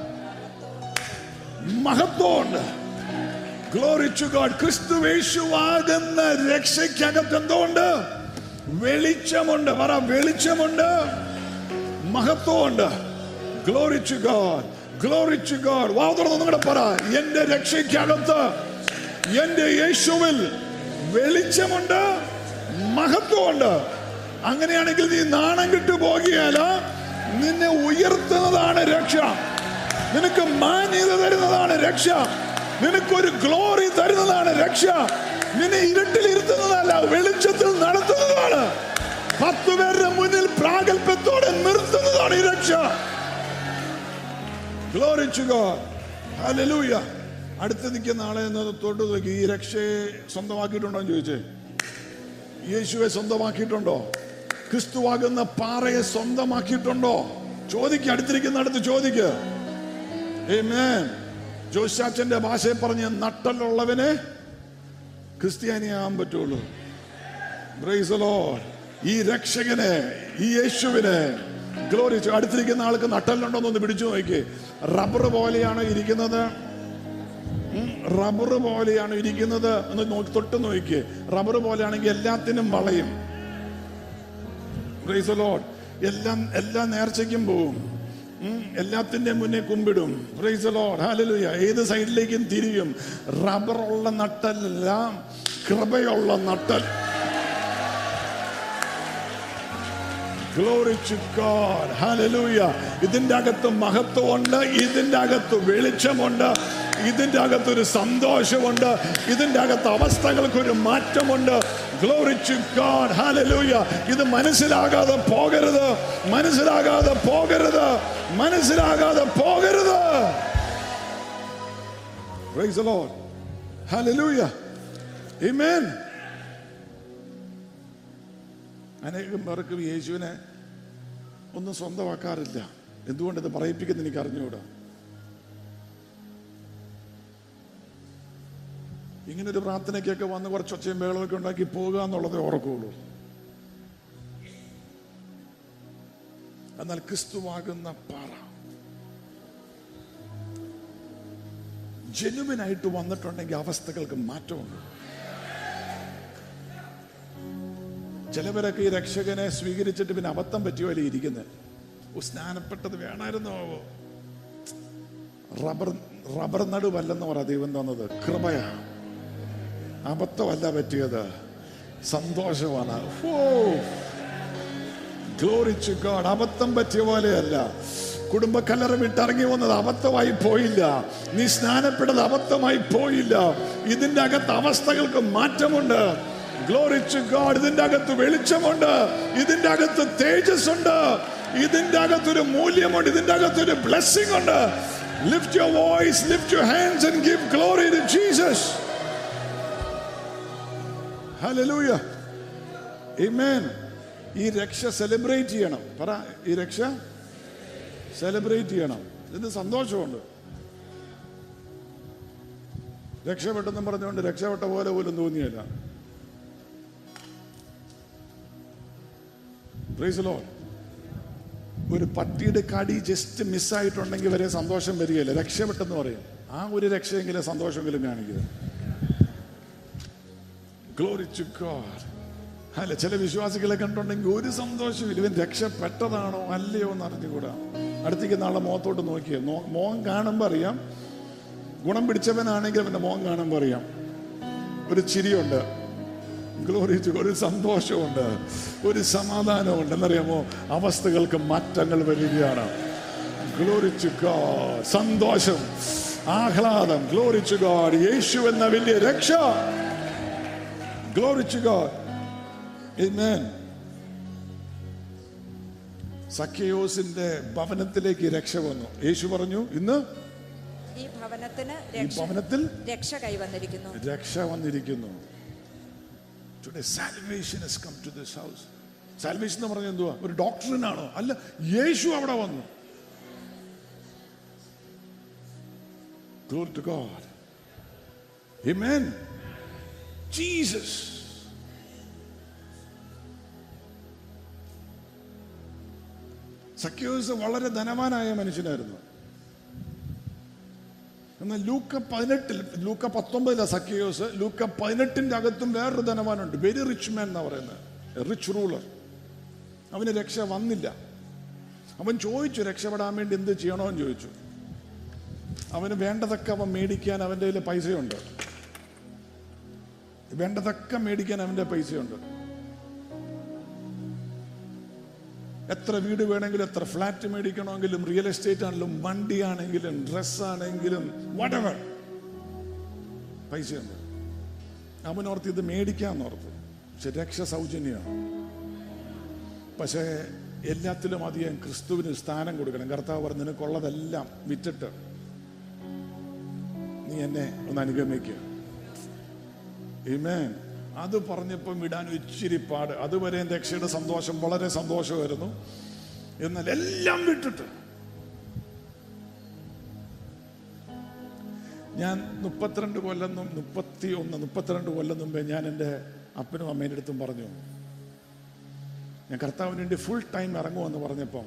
മഹത്വമുണ്ട് ഗ്ലോറി ടു ഗോഡ് ക്രിസ്തുവേശുവാകുന്ന രക്ഷയ്ക്കകത്ത് എന്തോണ്ട് വെളിച്ചമുണ്ട് പറ വെളിച്ചമുണ്ട് മഹത്വമുണ്ട് glory to God glory to God വാ തുറന്ന് നിങ്ങളുടെ പറ എന്റെ രക്ഷയ്ക്കകത്ത് എന്റെ യേശുവിൽ വെളിച്ചമുണ്ട് മഹത്വമുണ്ട് അങ്ങനെയാണെങ്കിൽ നീ നാണം കിട്ടു പോകുകയല്ല നിന്നെ ഉയർത്തുന്നതാണ് രക്ഷ നിനക്ക് മാന്യത തരുന്നതാണ് രക്ഷ നിനക്കൊരു ഗ്ലോറി തരുന്നതാണ് രക്ഷ നിന്നെ ഇരുട്ടിൽ ഇരുത്തുന്നതല്ല വെളിച്ചത്തിൽ നടത്തുന്നതാണ് പത്തു പേരുടെ മുന്നിൽ പ്രാഗൽഭ്യത്തോടെ നിർത്തുന്നതാണ് ഈ രക്ഷ ഗ്ലോറി ടു ഗോഡ് ഹല്ലേലൂയ അടുത്ത് നിൽക്കുന്ന ആളെ ഒന്ന് തൊട്ട് നോക്കി ഈ രക്ഷയെ സ്വന്തമാക്കിയിട്ടുണ്ടോ എന്ന് ചോദിച്ചേ യേശുവെ സ്വന്തമാക്കിയിട്ടുണ്ടോ ക്രിസ്തുവാകുന്ന പാറയെ സ്വന്തമാക്കിയിട്ടുണ്ടോ ചോദിക്ക അടുത്തിരിക്കുന്ന അടുത്ത് ചോദിക്ക് Amen. ജോഷാച്ചന്റെ ഭാഷയെ പറഞ്ഞ് നട്ടലുള്ളവനെ ക്രിസ്ത്യാനിയാകാൻ പറ്റുള്ളൂ Praise the Lord. ഈ രക്ഷകനെ ഈ യേശുവിനെ ഗ്ലോറി അടുത്തിരിക്കുന്ന ആൾക്ക് നട്ടലുണ്ടോ എന്നൊന്ന് പിടിച്ചു നോക്കി റബ്ബർ പോലെയാണ് ഇരിക്കുന്നത് റബ്ബർ പോലെയാണ് ഇരിക്കുന്നത് എന്ന് നോക്കി തൊട്ട് നോക്കി റബ്ബർ പോലെയാണെങ്കിൽ എല്ലാത്തിനും വളയും Praise the Lord. എല്ലാം എല്ലാ നേർച്ചയ്ക്കും പോവും ഉം, എല്ലാത്തിന്റെ മുന്നേ കുമ്പിടും Praise the Lord. Hallelujah. ഏത് സൈഡിലേക്കും തിരിയും റബ്ബറുള്ള നട്ടല്ല കൃപയുള്ള നട്ടൽ Glory to God. Hallelujah. ഇതിന്റെ അകത്ത് മഹത്വമുണ്ട് ഇതിന്റെ അകത്ത് വെളിച്ചമുണ്ട് ഇതിന്റെ അകത്ത് ഒരു സന്തോഷമുണ്ട് ഇതിന്റെ അകത്ത് അവസ്ഥകൾക്ക് ഒരു മാറ്റമുണ്ട് ഗ്ലോറി ടു ഗോഡ് ഹാലലൂയ ഇത് മനസ്സിലാകാതെ പോകരുത് മനസ്സിലാകാതെ പോകരുത് മനസ്സിലാകാതെ പോകരുത് Praise the Lord. Hallelujah. Amen. അനേകം പേർക്ക് യേശുവിനെ ഒന്നും സ്വന്തമാക്കാറില്ല എന്തുകൊണ്ട് ഇത് പറയിപ്പിക്കുന്ന എനിക്ക് അറിഞ്ഞുകൂടാ ഇങ്ങനെ ഒരു പ്രാർത്ഥനയ്ക്കൊക്കെ വന്ന് കുറച്ച് ഒച്ചയും ബഹളമൊക്കെ ഉണ്ടാക്കി പോകുക എന്നുള്ളതേ ഓർക്കുള്ളൂ എന്നാൽ ക്രിസ്തുവാകുന്ന പാറ ജനുവിനായിട്ട് വന്നിട്ടുണ്ടെങ്കിൽ അവസ്ഥകൾക്ക് മാറ്റമുണ്ട് ചിലവരൊക്കെ ഈ രക്ഷകനെ സ്വീകരിച്ചിട്ട് പിന്നെ അബദ്ധം പറ്റിയ പോലെ ഇരിക്കുന്നത് ഓ സ്നാനപ്പെട്ടത് വേണമായിരുന്നോ റബ്ബർ റബ്ബർ നടുവല്ലെന്ന് പറ ദൈവം തന്നത് കൃപയാ അബദ്ധമല്ല പറ്റിയത് സന്തോഷമാണ് ഓ ഗ്ലോറിച്ചു ഗോഡ് അബദ്ധം പറ്റിയ പോലെയല്ല കുടുംബ കലറ വിട്ടിറങ്ങി വന്നത് അബദ്ധമായി പോയില്ല നീ സ്നാനപ്പെട്ടത് അബദ്ധമായി പോയില്ല ഇതിന്റെ അകത്ത് അവസ്ഥകൾക്ക് മാറ്റമുണ്ട് ഗ്ലോറിച്ചു ഗോഡ് ഇതിന്റെ അകത്ത് വെളിച്ചമുണ്ട് ഇതിന്റെ അകത്ത് തേജസ് ഉണ്ട് ഇതിന്റെ അകത്തൊരു മൂല്യമുണ്ട് ഇതിന്റെ അകത്തൊരു ബ്ലെസ്സിംഗ് ഉണ്ട് lift your voice lift your hands and give glory to Jesus ഹല്ലേലൂയ ആമേൻ ഈ രക്ഷ സെലിബ്രേറ്റ് ചെയ്യണം പറ ഈ രക്ഷ സെലിബ്രേറ്റ് ചെയ്യണം ഇതിന് സന്തോഷമുണ്ട് രക്ഷപ്പെട്ടെന്നും പറഞ്ഞുകൊണ്ട് രക്ഷപ്പെട്ട പോലെ പോലും തോന്നിയല്ല Praise the Lord. ഒരു പട്ടിയുടെ കടി ജസ്റ്റ് മിസ്സായിട്ടുണ്ടെങ്കിൽ വരെ സന്തോഷം വരികയില്ല രക്ഷപ്പെട്ടെന്ന് പറയും ആ ഒരു രക്ഷയെങ്കിലും സന്തോഷമെങ്കിലും കാണിക്കുക ഗ്ലോറി ടു ഗോഡ് അല്ല ചില വിശ്വാസികളെ കണ്ടുണ്ടെങ്കിൽ ഒരു സന്തോഷമില്ല ഇവൻ രക്ഷപ്പെട്ടതാണോ അല്ലയോ എന്ന് അറിഞ്ഞുകൂടാ അടുത്തേക്ക് നാളെ മുഖത്തോട്ട് നോക്കിയേ നോ- മോൻ കാണുമ്പോൾ അറിയാം ഗുണം പിടിച്ചവനാണെങ്കിൽ അവന്റെ മോൻ കാണുമ്പോൾ അറിയാം ഒരു ചിരിയുണ്ട് ഗ്ലോറി ടു ഒരു സന്തോഷമുണ്ട് ഒരു സമാധാനമുണ്ട് എന്നറിയാമോ അവസ്ഥകൾക്ക് മാറ്റങ്ങൾ വരികയാണ് ഗ്ലോറി ടു ഗോഡ് സന്തോഷം ആഹ്ലാദം ഗ്ലോറി ടു ഗോഡ് യേശു എന്ന വലിയ രക്ഷ ഗ്ലോറി ടു ഗോഡ് Amen. സഖ്യയോസിന്റെ ഭവനത്തിലേക്ക് രക്ഷ വന്നു യേശു പറഞ്ഞു ഇന്ന് ഈ ഭവനത്തിന് ഈ രക്ഷ ഭവനത്തിൽ രക്ഷ കൈവന്നിരിക്കുന്നു രക്ഷ വന്നിരിക്കുന്നു today salvation has come to this house salvation എന്ന് പറഞ്ഞാൽ എന്തുവാ ഒരു ഡോക്ടറിനാണോ അല്ല യേശു അവിടെ വന്നു Glory to God. Amen. Jesus. സഖ്യോസ് വളരെ ധനവാനായ മനുഷ്യനായിരുന്നു എന്നാൽ ലൂക്ക പതിനെട്ടിൽ ലൂക്ക പത്തൊമ്പതിലെ സഖ്യോസ് ലൂക്ക പതിനെട്ടിന്റെ അകത്തും വേറൊരു ധനവാനുണ്ട് വെരി റിച്ച് മാൻ എന്നാ പറയുന്നത് റിച്ച് റൂളർ അവന് രക്ഷ വന്നില്ല അവൻ ചോദിച്ചു രക്ഷപ്പെടാൻ വേണ്ടി എന്ത് ചെയ്യണമെന്ന് ചോദിച്ചു അവന് വേണ്ടതൊക്കെ അവൻ മേടിക്കാൻ അവൻ്റെ കയ്യിൽ പൈസയുണ്ട് വേണ്ടതൊക്കെ മേടിക്കാൻ അവൻ്റെ പൈസയുണ്ട് എത്ര വീട് വേണമെങ്കിലും എത്ര ഫ്ലാറ്റ് മേടിക്കണമെങ്കിലും റിയൽ എസ്റ്റേറ്റ് ആണെങ്കിലും വണ്ടിയാണെങ്കിലും ഡ്രസ്സാണെങ്കിലും വടവർ പൈസയുണ്ട് അവനോർത്ത് ഇത് മേടിക്കാന്നോർത്ത് പക്ഷെ രക്ഷ സൗജന്യമാണ് പക്ഷേ എല്ലാത്തിലും അധികം ക്രിസ്തുവിന് സ്ഥാനം കൊടുക്കണം കർത്താവ് പറഞ്ഞു നിനക്കുള്ളതെല്ലാം വിറ്റിട്ട് നീ എന്നെ ഒന്ന് അനുഗമിക്കുക Amen. അത് പറഞ്ഞപ്പം വിടാൻ ഇച്ചിരി പാട് അതുവരെ രക്ഷയുടെ സന്തോഷം വളരെ സന്തോഷമായിരുന്നു എന്നാൽ എല്ലാം വിട്ടിട്ട് ഞാൻ മുപ്പത്തിരണ്ട് കൊല്ലം നും- മുപ്പത്തി ഒന്ന് മുപ്പത്തിരണ്ട് കൊല്ലം മുമ്പേ ഞാൻ എൻ്റെ അപ്പനും അമ്മേൻ്റെ അടുത്തും പറഞ്ഞു ഞാൻ കർത്താവിന് വേണ്ടി ഫുൾ ടൈം ഇറങ്ങുമെന്ന് പറഞ്ഞപ്പം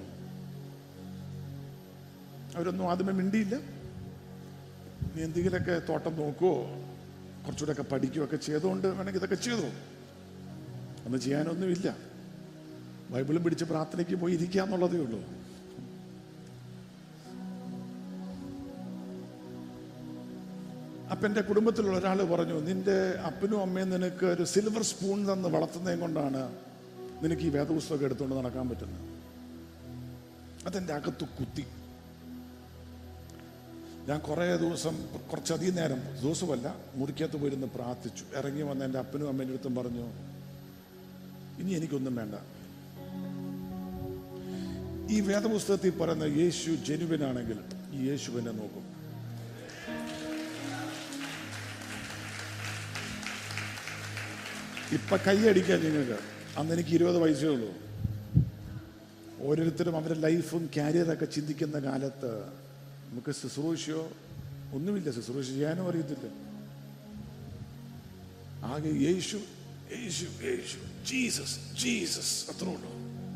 അവരൊന്നും ആദ്യമേ മിണ്ടിയില്ല നീ എന്തെങ്കിലുമൊക്കെ തോട്ടം നോക്കുവോ കുറച്ചുകൂടെയൊക്കെ പഠിക്കുകയൊക്കെ ചെയ്തുകൊണ്ട് വേണമെങ്കിൽ ഇതൊക്കെ ചെയ്തു ഒന്നും ചെയ്യാനൊന്നുമില്ല ബൈബിളും പിടിച്ച് പ്രാർത്ഥനയ്ക്ക് പോയി ഇരിക്കുക എന്നുള്ളതേ ഉള്ളൂ അപ്പൊ എൻ്റെ കുടുംബത്തിലുള്ള ഒരാൾ പറഞ്ഞു നിന്റെ അപ്പനും അമ്മയും നിനക്ക് ഒരു സിൽവർ സ്പൂൺ തന്ന് വളർത്തുന്നതും കൊണ്ടാണ് നിനക്ക് ഈ വേദപുസ്തകം എടുത്തുകൊണ്ട് നടക്കാൻ പറ്റുന്നത് അതെൻ്റെ അകത്ത് കുത്തി ഞാൻ കുറേ ദിവസം കുറച്ചധികം നേരം ദിവസമല്ല മുറിക്കകത്ത് പോയിരുന്ന് പ്രാർത്ഥിച്ചു ഇറങ്ങി വന്ന എൻ്റെ അപ്പനും അമ്മേൻ്റെ അടുത്തും പറഞ്ഞു ഇനി എനിക്കൊന്നും വേണ്ട ഈ വേദപുസ്തകത്തിൽ പറയുന്ന യേശു ജനുവിനാണെങ്കിൽ ഈ യേശു എന്നെ നോക്കും ഇപ്പൊ കൈയടിക്കാൻ നിങ്ങൾക്ക് അന്ന് എനിക്ക് ഇരുപത് വയസ്സേ ഉള്ളൂ ഓരോരുത്തരും അവരുടെ ലൈഫും കാരിയറൊക്കെ ചിന്തിക്കുന്ന കാലത്ത് നമുക്ക് ശുശ്രൂഷയോ ഒന്നുമില്ല ശുശ്രൂഷ ചെയ്യാനും അറിയത്തില്ല ആകെ യേശു യേശു യേശു ജീസസ് ജീസസ് അത്രേ ഉള്ളൂ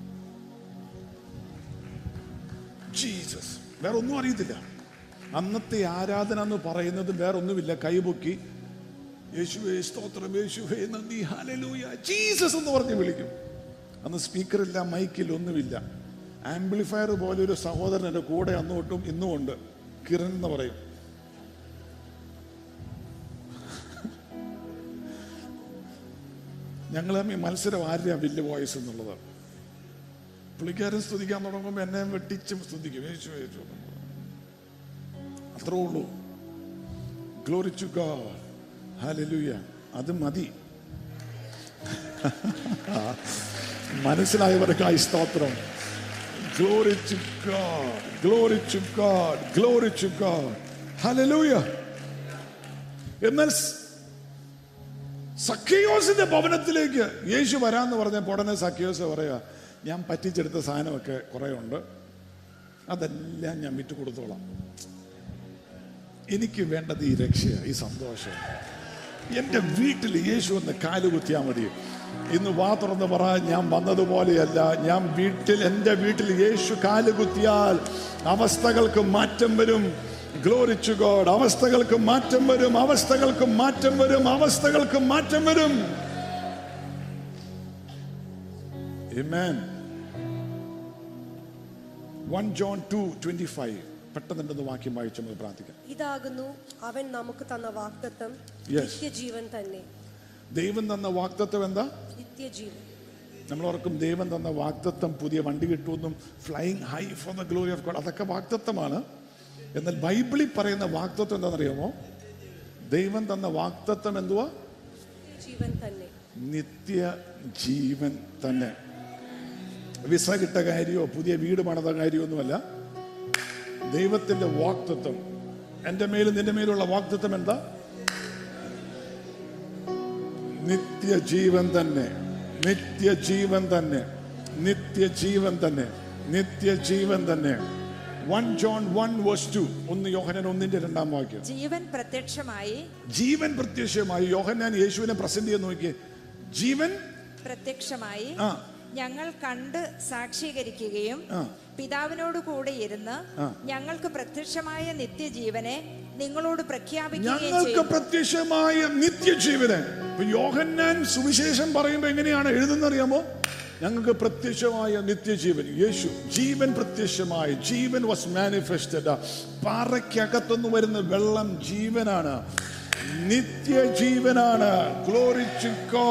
ജീസസ് വേറെ ഒന്നും അറിയത്തില്ല അന്നത്തെ ആരാധന എന്ന് പറയുന്നത് വേറെ ഒന്നുമില്ല കൈപൊക്കി യേശുവേ സ്തോത്രം യേശുവേ നന്ദി ഹല്ലേലൂയ ജീസസ് എന്ന് പറഞ്ഞ് വിളിക്കും അന്ന് സ്പീക്കറില്ല മൈക്കിൽ ഒന്നുമില്ല ആംപ്ലിഫയർ പോലെ ഒരു സഹോദരൻ എൻ്റെ കൂടെ അന്നും ഒട്ടും ഇന്നും ഉണ്ട് കിരൺ എന്ന് പറയും ഞങ്ങൾ തമ്മിൽ മത്സരം ആരുടെയാ വലിയ വോയിസ് എന്നുള്ളത് പുള്ളിക്കാരൻ സ്തുതിക്കാൻ തുടങ്ങുമ്പോൾ എന്നെ വെട്ടിച്ചും സ്തുതിക്കും യേശു യേശു അത്രേ ഉള്ളൂ ഗ്ലോറി ടു ഗോഡ് ഹല്ലേലൂയ അത് മതി മനസ്സിലായവർക്കായി സ്തോത്രം glory to God glory to God glory to God ഹല്ലേലൂയ എന്നാൽ സ്- സഖിയോസിന്റെ ഭവനത്തിലേക്ക് യേശു വരാന്ന് പറഞ്ഞപ്പോൾ ഉടനെ സഖിയോസ് പറയാ ഞാൻ പറ്റിച്ചെടുത്ത സാധനമൊക്കെ കുറെ ഉണ്ട് അതെല്ലാം ഞാൻ വിട്ടു കൊടുത്തോളാം എനിക്ക് വേണ്ടത് ഈ രക്ഷ ഈ സന്തോഷം എന്റെ വീട്ടിൽ യേശു ഒന്ന് കാലുകുത്തിയാൽ മതി ഇന്ന് വാ തുറന്ന് പറ ഞാൻ വന്നതുപോലെയല്ല ഞാൻ വീട്ടിൽ എൻ്റെ വീട്ടിൽ യേശു കാലുകുത്തിയാൽ അവസ്ഥകൾക്ക് മാറ്റം വരും ഗ്ലോറിച്ചു ഗോഡ് അവസ്ഥകൾക്ക് മാറ്റം വരും അവസ്ഥകൾക്ക് മാറ്റം വരും അവസ്ഥകൾക്ക് മാറ്റം വരും Amen. 1 John 2 25 പെട്ടെന്നുണ്ടെന്ന് വാക്യം വായിച്ച് നമുക്ക് പ്രാർത്ഥിക്കാം ഇതാകുന്നു അവൻ നമുക്ക് തന്ന വാഗ്ദത്തം Yes. നിത്യജീവൻ തന്നെ ദൈവം തന്ന വാക്തത്വം എന്താ നിത്യജീവൻ നമ്മൾ ഓർക്കും ദൈവം തന്ന വാക്തത്വം പുതിയ വണ്ടി കിട്ടുമെന്നും flying high for the glory of God അതൊക്കെ വാക്തത്വമാണ് എന്നാൽ ബൈബിളിൽ പറയുന്ന വാക്തത്വം എന്താണെന്നറിയാമോ ദൈവം തന്ന വാക്തത്വം എന്തുവാ ജീവൻ തന്നെ നിത്യ ജീവൻ തന്നെ വിസ കിട്ട കാര്യമോ പുതിയ വീട് പണിത കാര്യമൊന്നുമല്ല ദൈവത്തിന്റെ വാക്തത്വം എൻ്റെ മേലും നിന്റെ മേലുള്ള വാക്തത്വം എന്താ നിത്യജീവൻ തന്നെ നിത്യജീവൻ തന്നെ നിത്യജീവൻ തന്നെ നിത്യജീവൻ തന്നെ one John one verse two ഒന്ന് യോഹനൻ ഒന്നിന്റെ രണ്ടാം വാക്യം ജീവൻ പ്രത്യക്ഷമായി ജീവൻ പ്രത്യക്ഷമായി യോഹന്നാൻ യേശുവിനെ പ്രസന്റ് ചെയ്ത് നോക്കിയേ ജീവൻ പ്രത്യക്ഷമായി ആ ഞങ്ങൾ കണ്ട് സാക്ഷീകരിക്കുകയും ആ. പിതാവിനോട് കൂടെ ഇരുന്ന് ആ. ഞങ്ങൾക്ക് പ്രത്യക്ഷമായ നിത്യജീവനെ നിങ്ങളോട് പ്രഖ്യാപിക്കുകയും ഞങ്ങൾക്ക് ചെയ്യും പ്രത്യക്ഷമായ നിത്യജീവന് ഇപ്പൊ യോഹന്നാൻ സുവിശേഷം പറയുമ്പോ എങ്ങനെയാണ് എഴുതുന്നറിയാമോ ഞങ്ങൾക്ക് പ്രത്യക്ഷമായ നിത്യജീവൻ യേശു ജീവൻ പ്രത്യക്ഷമായി ജീവൻ വാസ് മാനിഫെസ്റ്റഡ് പാറയ്ക്കകത്തുനിന്ന് വരുന്ന വെള്ളം ജീവനാണ് നിത്യജീവനാണ് ഗ്ലോറിച്ചു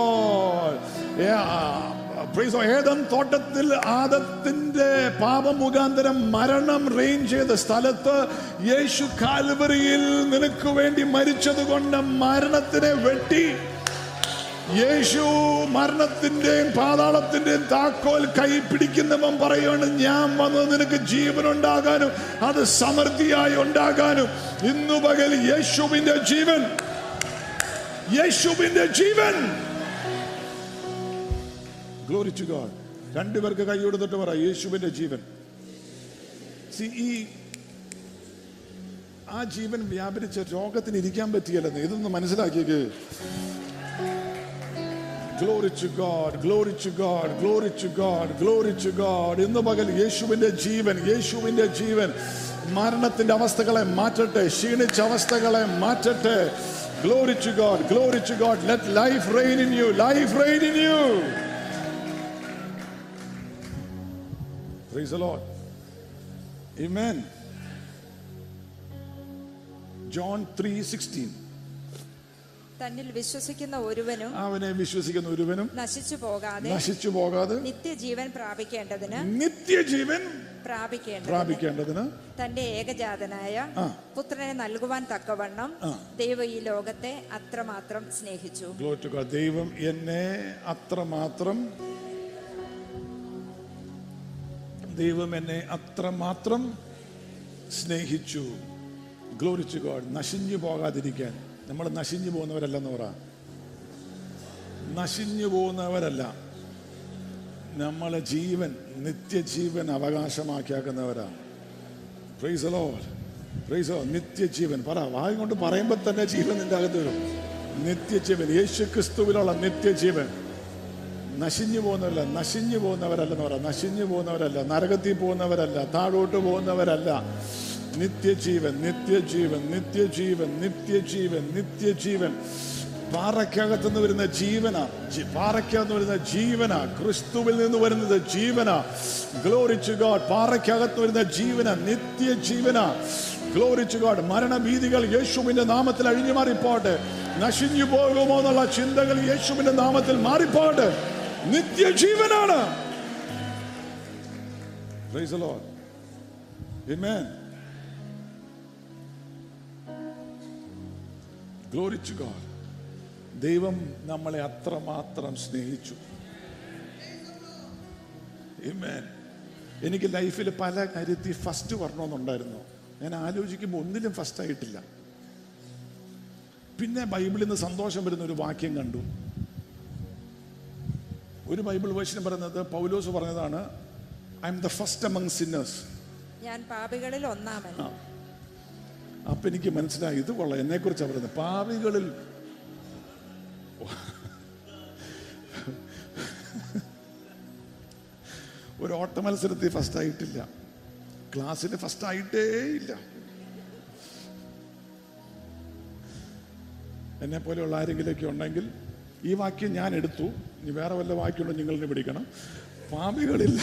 ഏതം തോട്ടത്തിൽ ആദത്തിന്റെ പാപം മുഖാന്തരം മരണം റെയിൻ ചെയ്ത സ്ഥലത്ത് യേശു കാൽവറിയിൽ നിനക്ക് വേണ്ടി മരിച്ചത് കൊണ്ട് മരണത്തിനെ വെട്ടി യേശു മരണത്തിന്റെയും പാതാളത്തിന്റെയും താക്കോൽ കൈ പിടിക്കുന്നവൻ പറയുകയാണ് ഞാൻ വന്നത് നിനക്ക് ജീവനുണ്ടാകാനും അത് സമൃദ്ധിയായി ഉണ്ടാകാനും ഇന്നു പകൽ യേശുവിന്റെ ജീവൻ യേശുവിന്റെ ജീവൻ ഗ്ലോറി ടു ഗോഡ് രണ്ടുപേർക്ക് കൈ കൊടുത്തിട്ട് പറ യേശുവിന്റെ ജീവൻ See, ഈ ആ ജീവൻ വ്യാപരിച്ച രോഗത്തിന് ഇരിക്കാൻ പറ്റിയല്ലെന്ന് ഇതൊന്ന് മനസ്സിലാക്കിയേക്ക് glory to God glory to God glory to God glory to God ഇന്ന് പകൽ യേശുവിന്റെ ജീവൻ യേശുവിന്റെ ജീവൻ മരണത്തിന്റെ അവസ്ഥകളെ മാറ്റട്ടെ ക്ഷീണിച്ച അവസ്ഥകളെ മാറ്റട്ടെ glory to God glory to God let life rain in you life rain in you Praise the Lord. Amen. John 3:16 തന്നിൽ വിശ്വസിക്കുന്ന ഒരുവനും അവനെ വിശ്വസിക്കുന്ന ഒരുവനും നശിച്ചു പോകാതെ നശിച്ചു പോകാതെ നിത്യജീവൻ പ്രാപിക്കേണ്ടതിന് നിത്യജീവൻ പ്രാപിക്കേണ്ടതിന് പ്രാപിക്കേണ്ടതിന് തന്റെ ഏകജാതനായ ആ. പുത്രനെ നൽകുവാൻ തക്കവണ്ണം ആ. ദൈവം ഈ ലോകത്തെ അത്രമാത്രം സ്നേഹിച്ചു Glory to God. ദൈവം എന്നെ അത്രമാത്രം ദൈവം എന്നെ അത്രമാത്രം സ്നേഹിച്ചു ഗ്ലോറിച്ചു ഗോഡ് നശിഞ്ഞു പോകാതിരിക്കാൻ നമ്മൾ നശിഞ്ഞു പോകുന്നവരല്ലെന്ന് പറ നശിഞ്ഞു പോകുന്നവരല്ല നമ്മളെ ജീവൻ നിത്യജീവൻ അവകാശമാക്കിയാക്കുന്നവരാ പ്രൈസ് ലോഡ് പ്രൈസ് നിത്യജീവൻ പറ വായും കൊണ്ട് പറയുമ്പോൾ തന്നെ ജീവൻ നിന്റെ അകത്ത് വരും നിത്യജീവൻ യേശു ക്രിസ്തുവിലുള്ള നിത്യജീവൻ നശിഞ്ഞു പോകുന്നവരല്ല നശിഞ്ഞു പോകുന്നവരല്ലെന്ന് പറ നശിഞ്ഞു പോകുന്നവരല്ല നരകത്തിൽ പോകുന്നവരല്ല താഴോട്ട് പോകുന്നവരല്ല നിത്യജീവൻ നിത്യജീവൻ നിത്യജീവൻ നിത്യജീവൻ നിത്യജീവൻ പാറയ്ക്കകത്തുനിന്ന് വരുന്ന ജീവന പാറയ്ക്കകത്ത് വരുന്ന ജീവന ക്രിസ്തുവിൽ നിന്ന് വരുന്നത് ജീവന ഗ്ലോറിച്ചു ഗോഡ് പാറയ്ക്കകത്ത് വരുന്ന ജീവന നിത്യജീവന ഗ്ലോറിച്ചു ഗോഡ് മരണഭീതികൾ യേശുവിന്റെ നാമത്തിൽ അഴിഞ്ഞു മാറിപ്പോട്ടെ നശിഞ്ഞു പോകുമോ എന്നുള്ള ചിന്തകൾ യേശുവിന്റെ നാമത്തിൽ മാറിപ്പോട്ടെ നിത്യജീവനാണ് Praise the Lord. Amen. Glory to God. ദൈവം നമ്മളെ അത്രമാത്രം സ്നേഹിച്ചു Amen. എനിക്ക് ലൈഫിൽ പല കാര്യത്തിൽ ഫസ്റ്റ് വരണമെന്നുണ്ടായിരുന്നു ഞാൻ ആലോചിക്കുമ്പോൾ ഒന്നിലും ഫസ്റ്റ് ആയിട്ടില്ല പിന്നെ ബൈബിളിൽ നിന്ന് സന്തോഷം വരുന്ന ഒരു വാക്യം കണ്ടു ഒരു ബൈബിൾ വേർഷൻ പറയുന്നത് പൗലോസ് പറഞ്ഞതാണ് I am the first among sinners ഞാൻ പാപികളിൽ ഒന്നാമൻ അപ്പൊ എനിക്ക് മനസ്സിലായി ഇത് കൊള്ളാം എന്നെ കുറിച്ചാണ് പറയുന്നത് പാവികളിൽ ഒരു ഓട്ട മത്സരത്തിൽ ഫസ്റ്റ് ആയിട്ടില്ല ക്ലാസ്സിൽ ഫസ്റ്റ് ആയിട്ടേ ഇല്ല എന്നെ പോലെയുള്ള ആരെങ്കിലുമൊക്കെ ഉണ്ടെങ്കിൽ ഈ വാക്യം ഞാൻ എടുത്തു ഇനി വേറെ വല്ല വാക്യമുണ്ടോ നിങ്ങളിനെ പിടിക്കണം പാപികളില്ല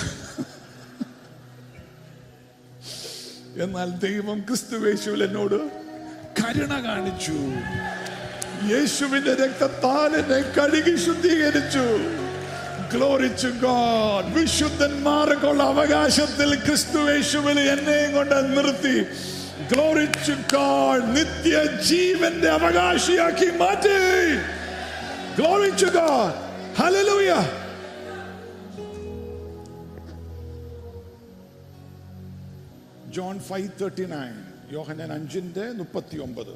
എന്നാൽ ദൈവം ക്രിസ്തുവേശുവിൽ എന്നോട് കരുണ കാണിച്ചു യേശുവിന്റെ രക്തത്താൽ എന്നെ കഴുകി ശുദ്ധീകരിച്ചു ഗ്ലോറിച്ചു ഗോഡ് വിശുദ്ധന്മാർക്കുള്ള അവകാശത്തിൽ ക്രിസ്തുവേശുവിൽ എന്നെയും കൊണ്ട് നിർത്തി ഗ്ലോറിച്ചു ഗോഡ് നിത്യ ജീവന്റെ അവകാശിയാക്കി മാറ്റി ഗ്ലോറിച്ചു ഗോഡ് ഹല്ലേലൂയ ജോൺ ഫൈവ് തേർട്ടി നയൻ യോഹനൻ അഞ്ചിന്റെ മുപ്പത്തി ഒമ്പത്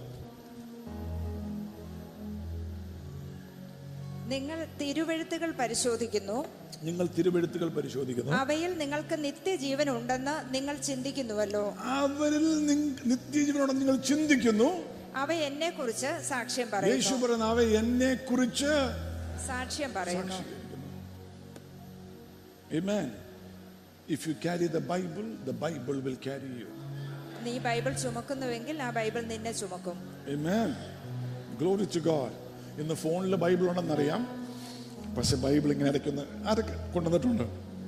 നിങ്ങൾ തിരുവെഴുത്തുകൾ പരിശോധിക്കുന്നു നിങ്ങൾ തിരുവെഴുത്തുകൾ പരിശോധിക്കുന്നു അവയിൽ നിങ്ങൾക്ക് നിത്യജീവൻ ഉണ്ടെന്ന് നിങ്ങൾ ചിന്തിക്കുന്നുവല്ലോ അവരിൽ നിങ്- നിത്യജീവനോടെ നിങ്ങൾ ചിന്തിക്കുന്നു അവ എന്നെ കുറിച്ച് സാക്ഷ്യം യേശു പറയുന്നു പറയുന്ന അവ എന്നെ കുറിച്ച് സാക്ഷ്യം പറയുന്നു Amen. If you carry the Bible, the Bible will carry you. നീ ബൈബിൾ ചുമക്കുന്നുവെങ്കിൽ ആ ബൈബിൾ നിന്നെ ചുമക്കും Amen. Glory to God. ഇന്ന് ഫോണിൽ ബൈബിൾ ഉണ്ടെന്നറിയാം പക്ഷെ ബൈബിൾ ഇങ്ങനെ ഇടയ്ക്കൊന്ന് ആരൊക്കെ കൊണ്ടുവന്നിട്ടുണ്ട്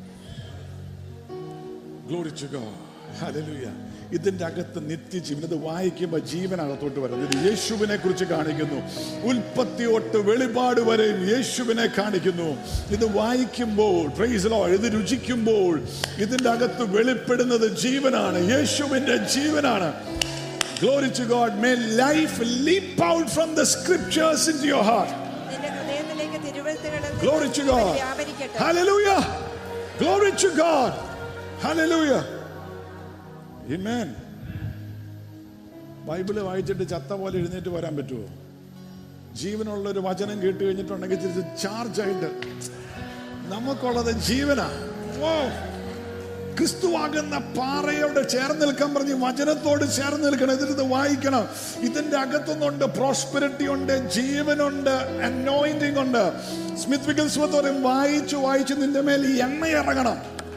ഗ്ലോറി ടു ഗോഡ് ഹല്ലേലൂയ ഇതിന്റെ അകത്ത് നിത്യജീവൻ ഇത് വായിക്കുമ്പോൾ ജീവനകത്തോട്ട് വരുന്നത് ഇത് യേശുവിനെ കുറിച്ച് കാണിക്കുന്നു ഉൽപ്പത്തി തൊട്ട് വെളിപാട് വരെ യേശുവിനെ കാണിക്കുന്നു ഇത് വായിക്കുമ്പോൾ പ്രൈസ് ലോ ഇത് രുചിക്കുമ്പോൾ ഇതിന്റെ അകത്ത് വെളിപ്പെടുന്നത് ജീവനാണ് യേശുവിന്റെ ജീവനാണ് Glory to God. May life leap out from the scriptures into your heart. നിന്റെ ഹൃദയത്തിലേക്ക് തിരുവെഴുത്തുകളിൽ നിന്ന് Glory to ജീവൻ God. വ്യാപരിക്കട്ടെ Hallelujah. Glory to God. Hallelujah. Amen. Bible വായിച്ചിട്ട് ചത്ത പോലെ എഴുന്നേറ്റ് വരാൻ പറ്റുമോ ജീവനുള്ള ഒരു വചനം കേട്ട് കഴിഞ്ഞിട്ടുണ്ടെങ്കിൽ തിരിച്ച് ചാർജ് ആയിട്ട് നമുക്കുള്ളത് ജീവനാ ഓ ക്രിസ്തുവാകുന്ന പാറയോട് ചേർന്ന് നിൽക്കാൻ പറഞ്ഞ് വചനത്തോട് ചേർന്ന് നിൽക്കണം ഇതിത് വായിക്കണം ഇതിന്റെ അകത്തുനിന്നുണ്ട് പ്രോസ്പെരിറ്റി ഉണ്ട് ജീവനുണ്ട് അനോയിന്റിംഗ് ഉണ്ട് സ്മിത്ത് വിഗിൽസ്വത്ത് പറയും വായിച്ചു വായിച്ച് നിന്റെ മേൽ ഈ എണ്ണ ഇറങ്ങണം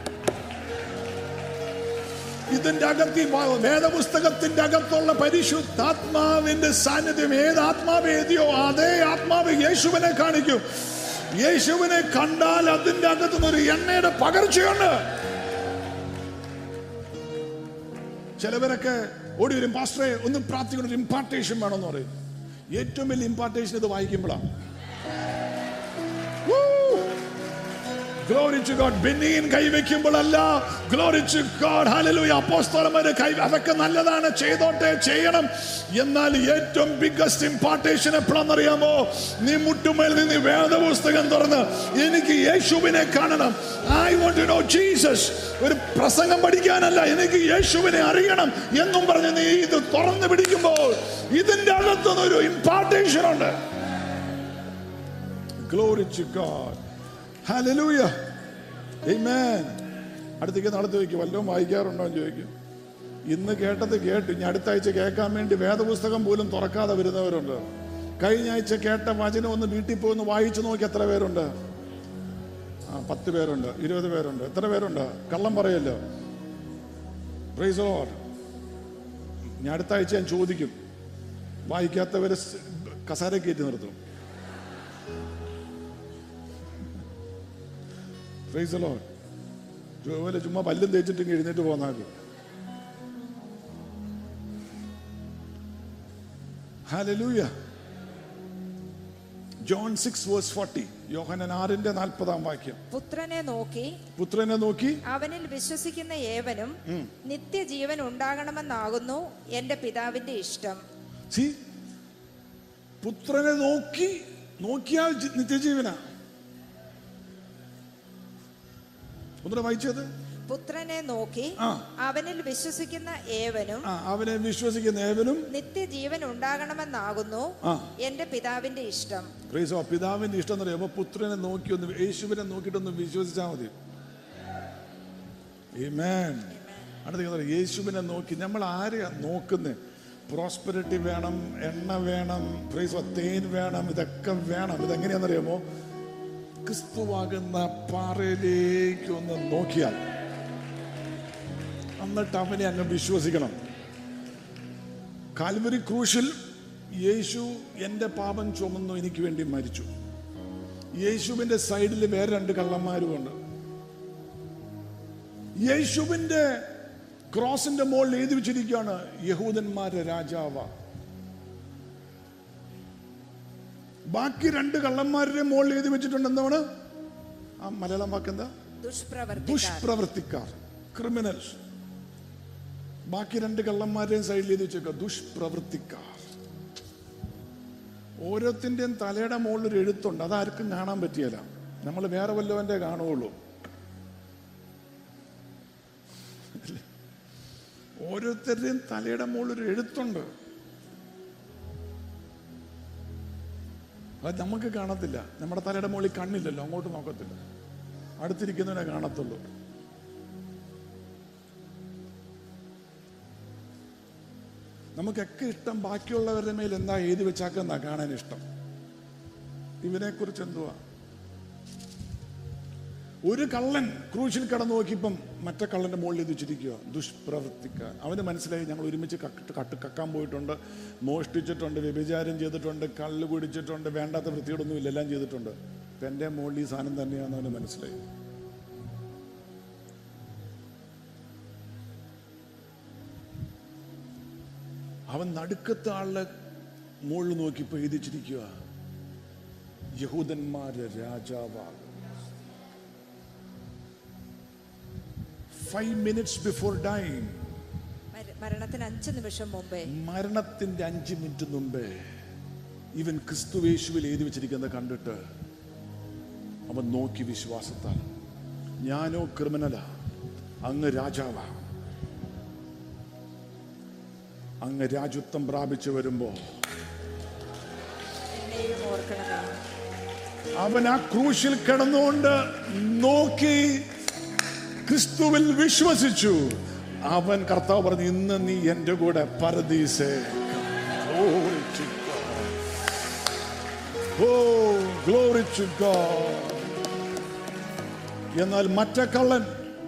ഇതിന്റെ അകത്ത് ഈ വ- വേദപുസ്തകത്തിന്റെ അകത്തുള്ള പരിശുദ്ധാത്മാവിന്റെ സാന്നിധ്യം ഏത് ആത്മാവ് എഴുതിയോ അതേ ആത്മാവ് യേശുവിനെ കാണിക്കും യേശുവിനെ കണ്ടാൽ അതിന്റെ അകത്തുനിന്ന് ഒരു എണ്ണയുടെ പകർച്ചയുണ്ട് ചിലവരൊക്കെ ഓടി വരും പാസ്റ്ററെ ഒന്ന് പ്രാർത്ഥിക്കുന്ന ഒരു ഇമ്പാർട്ടേഷൻ വേണമെന്ന് പറയും ഏറ്റവും വലിയ ഇമ്പാർട്ടേഷൻ ഇത് വായിക്കുമ്പോഴാണ് ഗ്ലോറി ടു ഗോഡ് ബെന്നിയൻ കൈവയ്ക്കുമ്പോഴല്ല ഗ്ലോറി ടു ഗോഡ് ഹല്ലേലൂയ അപ്പോസ്തലന്മാര് കൈ അതൊക്കെ നല്ലതാണ് ചെയ്തോട്ടെ ചെയ്യണം എന്നാൽ ഏറ്റവും ബിഗ്ഗസ്റ്റ് ഇമ്പാർട്ടേഷൻ എപ്പോഴാണെന്നറിയാമോ നീ മുട്ടുമേൽ നിന്ന് ഈ വേദപുസ്തകം തുറന്ന് എനിക്ക് യേശുവിനെ കാണണം I want to know Jesus ഒരു പ്രസംഗം പഠിക്കാനല്ല എനിക്ക് യേശുവിനെ അറിയണം എന്നും പറഞ്ഞ് നീ ഇത് തുറന്നു പിടിക്കുമ്പോൾ ഇതിന്റെ അകത്തുനിന്ന് ഒരു ഇമ്പാർട്ടേഷൻ ഉണ്ട് Glory to God. Hallelujah. Amen. അടുത്തേക്ക് നടത്തി വയ്ക്കും വല്ലതും വായിക്കാറുണ്ടോ എന്ന് ചോദിക്കും ഇന്ന് കേട്ടത് കേട്ടു ഇനി അടുത്ത ആഴ്ച കേൾക്കാൻ വേണ്ടി വേദപുസ്തകം പോലും തുറക്കാതെ വരുന്നവരുണ്ട് കഴിഞ്ഞ ആഴ്ച കേട്ട വചനം ഒന്ന് വീട്ടിൽ പോയി ഒന്ന് വായിച്ചു നോക്കി എത്ര പേരുണ്ട് ആ പത്ത് പേരുണ്ട് ഇരുപത് പേരുണ്ട് എത്ര പേരുണ്ട് കള്ളം പറയല്ലോ പ്രൈസ് ലോഡ് ഞാൻ അടുത്ത ആഴ്ച ഞാൻ ചോദിക്കും വായിക്കാത്തവരെ സ് കസാര കയറ്റി നിർത്തും പ്രൈസ് ലോഡ് അതുപോലെ ചുമ്മാ പല്ലും തേച്ചിട്ട് ഇങ്ങ് എഴുന്നേറ്റ് പോന്നാക്കും Hallelujah. John 6 verse 40. യോഹനൻ ആറിന്റെ നാൽപ്പതാം വാക്യം പുത്രനെ നോക്കി പുത്രനെ നോക്കി അവനിൽ വിശ്വസിക്കുന്ന ഏവനും നിത്യജീവൻ ഉണ്ടാകണമെന്നാകുന്നു എന്റെ പിതാവിന്റെ ഇഷ്ടം സി പുത്രനെ നോക്കി നോക്കിയാൽ ജി- നിത്യജീവനാ ഒന്നുകൂടെ വായിച്ചത് പുത്രനെ നോക്കി ആ. അവനിൽ വിശ്വസിക്കുന്ന ഏവനും ആ അവനെ വിശ്വസിക്കുന്ന ഏവനും നിത്യജീവൻ ഉണ്ടാകണമെന്നാകുന്നു ആ. എന്റെ പിതാവിന്റെ ഇഷ്ടം ക്രൈസോ പിതാവിന്റെ ഇഷ്ടം എന്ന് പറയുമ്പോൾ പുത്രനെ നോക്കി ഒന്ന് യേശുവിനെ നോക്കിയിട്ടൊന്ന് വിശ്വസിച്ചാൽ മതി Amen. അടുത്ത കാര്യം പറയാം, യേശുവിനെ നോക്കി നമ്മൾ ആരെയാ നോക്കുന്നത് പ്രോസ്പെരിറ്റി വേണം എണ്ണ വേണം പ്രൈസ് തേൻ വേണം ഇതൊക്കെ വേണം ഇതെങ്ങനെയാണെന്നറിയാമോ ക്രിസ്തുവാകുന്ന പാറയിലേക്ക് ഒന്ന് നോക്കിയാൽ എന്നിട്ട് അവനെ അങ്ങ് വിശ്വസിക്കണം കാൽവരി ക്രൂശിൽ യേശു എൻ്റെ പാപം ചുമന്നു എനിക്ക് വേണ്ടി മരിച്ചു യേശുവിൻ്റെ സൈഡിൽ വേറെ രണ്ട് കള്ളന്മാരുമുണ്ട് യേശുവിൻ്റെ ക്രോസിന്റെ മുകളിൽ എഴുതി വെച്ചിരിക്കുകയാണ് യഹൂദന്മാരുടെ രാജാവ ബാക്കി രണ്ട് കള്ളന്മാരുടെ മുകളിൽ എഴുതി വെച്ചിട്ടുണ്ട് എന്താണ് ആ മലയാളം വാക്കെന്താ ദുഷ്പ്രവർത്തിക്കാർ ദുഷ്പ്രവർത്തിക്കാർ ക്രിമിനൽസ് ബാക്കി രണ്ട് കള്ളന്മാരുടെയും സൈഡിൽ എഴുതി വെച്ചേക്ക ദുഷ്പ്രവർത്തിക്കാർ ഓരോത്തിൻ്റെയും തലയുടെ മുകളിൽ ഒരു എഴുത്തുണ്ട് അതാർക്കും കാണാൻ പറ്റിയല്ല നമ്മൾ വേറെ വല്ലവൻ്റെ കാണുകയുള്ളൂ ഓരോരുത്തരുടെയും തലയുടെ മുകളിൽ ഒരു എഴുത്തുണ്ട് അത് നമുക്ക് കാണത്തില്ല നമ്മുടെ തലയുടെ മുകളിൽ കണ്ണില്ലല്ലോ അങ്ങോട്ട് നോക്കത്തില്ല അടുത്തിരിക്കുന്നവനെ കാണത്തുള്ളൂ നമുക്കൊക്കെ ഇഷ്ടം ബാക്കിയുള്ളവരുടെ മേൽ എന്താ എഴുതി വെച്ചാക്കെന്നാ കാണാൻ ഇഷ്ടം ഇവനെ കുറിച്ച് എന്തുവാ ഒരു കള്ളൻ ക്രൂശിൽ കടന്നു നോക്കിയപ്പം മറ്റേ കള്ളന്റെ മുകളിൽ എഴുതി വെച്ചിരിക്കുക ദുഷ്പ്രവർത്തിക്കാൻ അവന് മനസ്സിലായി ഞങ്ങൾ ഒരുമിച്ച് കട്ട് കട്ട് കക്കാൻ പോയിട്ടുണ്ട് മോഷ്ടിച്ചിട്ടുണ്ട് വ്യഭിചാരം ചെയ്തിട്ടുണ്ട് കള്ള് കുടിച്ചിട്ടുണ്ട് വേണ്ടാത്ത വൃത്തിയോടൊന്നും ഇല്ല എല്ലാം ചെയ്തിട്ടുണ്ട് ഇപ്പം എൻ്റെ മുകളിൽ ഈ സാധനം തന്നെയാണെന്ന് അവന് മനസ്സിലായി അവൻ നടുക്കത്തെ ആളുടെ മുകളിൽ നോക്കിയപ്പോൾ എഴുതിച്ചിരിക്കുക യഹൂദന്മാരുടെ രാജാവാകും ഫൈവ് മിനിറ്റ്സ് ബിഫോർ ഡൈങ് മര- മരണത്തിന് അഞ്ച് നിമിഷം മുമ്പേ മരണത്തിന്റെ അഞ്ച് മിനിറ്റ് മുമ്പേ ഇവൻ ക്രിസ്തുവേശുവിൽ എഴുതി വെച്ചിരിക്കുന്നത് കണ്ടിട്ട് അവൻ നോക്കി വിശ്വാസത്താൽ ഞാനോ ക്രിമിനലാ അങ്ങ് രാജാവാ അങ്ങ് രാജ്യത്വം പ്രാപിച്ചു വരുമ്പോ എന്നെയും ഓർക്കണമേ അവൻ ആ ക്രൂശിൽ കിടന്നുകൊണ്ട് നോക്കി ക്രിസ്തുവിൽ വിശ്വസിച്ചു അവൻ കർത്താവ് പറഞ്ഞു ഇന്ന് നീ എന്റെ കൂടെ പരദീസേ Glory to God. Oh, glory to God. എന്നാൽ മറ്റേ കള്ളൻ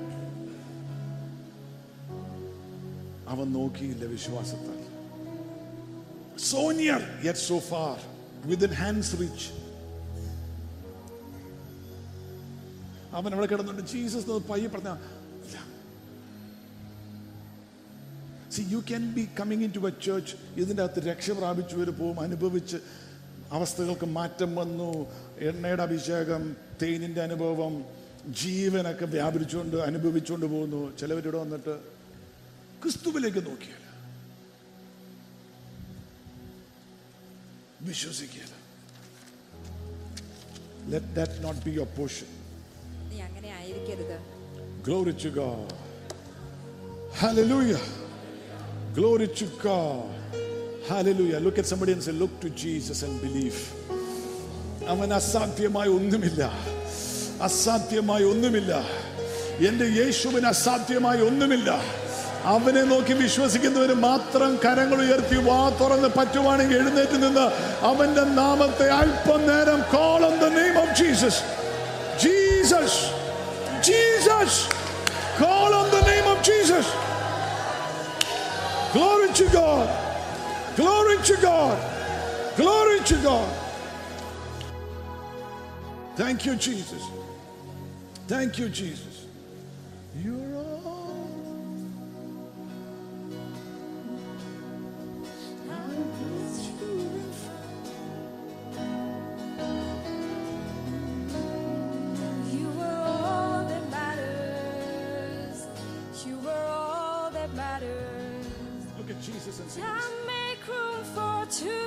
അവൻ നോക്കിയില്ല വിശ്വാസത്താൽ so near yet so far within hands reach അവൻ അവിടെ കിടന്നുണ്ട് ജീസസ് എന്ന് പയ്യെ പറഞ്ഞ see you can be coming into a church ഇതിൻ്റെ അകത്ത് രക്ഷ പ്രാപിച്ചവർ പോവും അനുഭവിച്ച് അവസ്ഥകൾക്ക് മാറ്റം വന്നു എണ്ണയുടെ അഭിഷേകം തേനിൻ്റെ അനുഭവം ജീവനൊക്കെ വ്യാപരിച്ചുകൊണ്ട് അനുഭവിച്ചുകൊണ്ട് പോകുന്നു ചിലവരിവിടെ വന്നിട്ട് ക്രിസ്തുവിലേക്ക് നോക്കിയാൽ വിശ്വസിക്കുക let that not be your portion നീ അങ്ങനെ ആയിരിക്കരുത് Glory to God. Hallelujah. Glory to God. Hallelujah. Look at somebody and say, Look to Jesus and believe. അവൻ അസാധ്യമായ ഒന്നുമില്ല അസാധ്യമായ ഒന്നുമില്ല എന്റെ യേശുവിന് അസാധ്യമായ ഒന്നുമില്ല അവനെ നോക്കി വിശ്വസിക്കുന്നവര് മാത്രം കരങ്ങൾ ഉയർത്തി വാ തുറന്ന് പറ്റുവാണെങ്കിൽ എഴുന്നേറ്റ് നിന്ന് അവന്റെ നാമത്തെ അല്പം നേരം call on the name of Jesus Jesus Jesus call on the name of Jesus Glory to God. Glory to God. Glory to God. Thank you, Jesus. Thank you, Jesus. You're all. I put you in front. Time make room for two.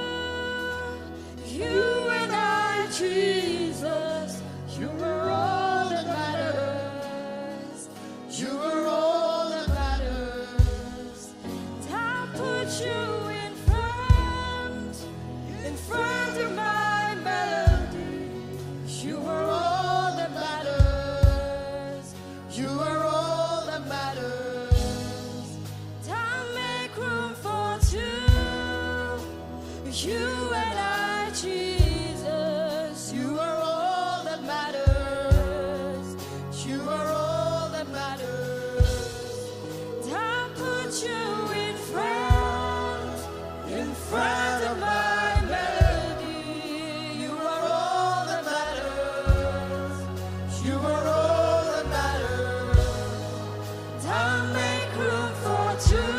You and I, Jesus. You are all that matters. You are all that matters. Time put you in front, in front of my melody. You are all that matters. You are all that matters. Time make room for two. You and I, Jesus. You are all that matters. You are all that matters. Time put you in front, in front of my melody. You are all that matters. You are all that matters. Time make room for two.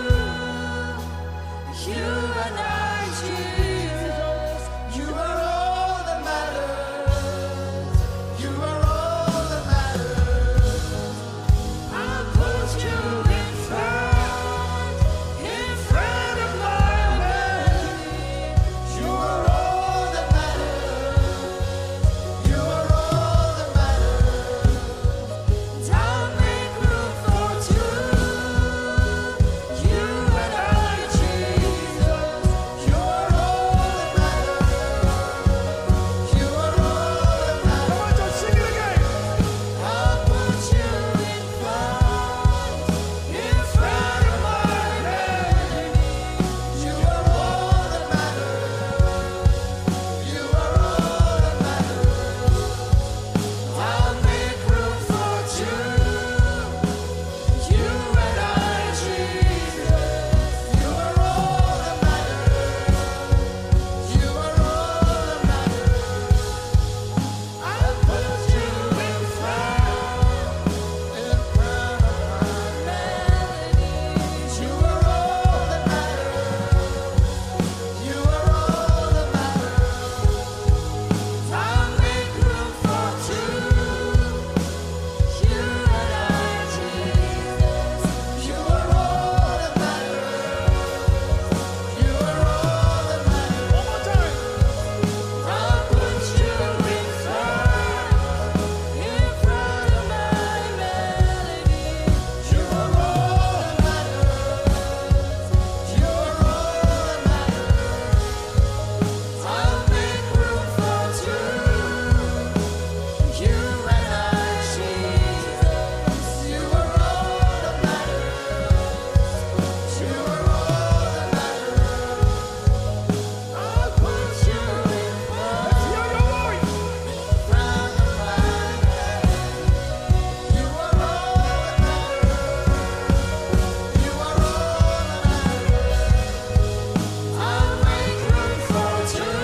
You and I, Jesus. You are all that matters. You are all that matters. I put you in front, in front of my melody. You are all that matters. You are all that matters. Time make room for two. You and I, Jesus. You are all that matters. You are all that matters. Come on, just sing it again. I'll put you in front, in front of my melody. You are all that matters. You are all that matters. I'll make room for two. You and I, Jesus. You are all that matters. You are all that matters. I'll put you in front, in front of my melodies. You are all that matters. You are all that matters. I'll make room for two. You and I, Jesus. You are all that matters. You are all that matters. One more time. I'll put you in front, in front of my melody. You are all that matters. You are all that matters. I'll make room for two. You and I, Jesus. You are all that matters. You are all that matters. I'll put you in front. Let's hear your voice. In front of my melody. You are all that matters. You are all that matters. I'll make room for two.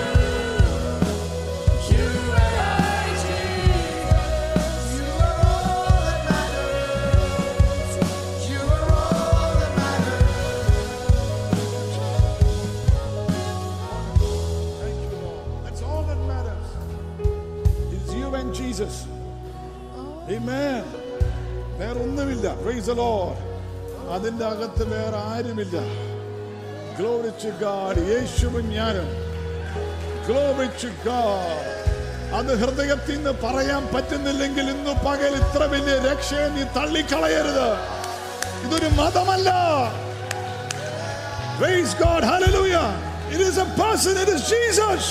You and I, Jesus. You are all that matters. You are all that Thank you, Lord. That's all that matters. It's you and Jesus. Amen. വേറൊന്നുമില്ല praise the Lord. അതിന്റെ അകത്ത് വേറെ ആരുമില്ല Glory to God. യേശുവും ഞാനും Glory to God. അത് ഹൃദയത്തിൽ നിന്ന് പറയാൻ പറ്റുന്നില്ലെങ്കിൽ ഇന്ന് പകൽ ഇത്ര വലിയ രക്ഷയെ നീ തള്ളിക്കളയരുത് ഇതൊരു മതമല്ല Praise God. Hallelujah. It is a person. It is Jesus.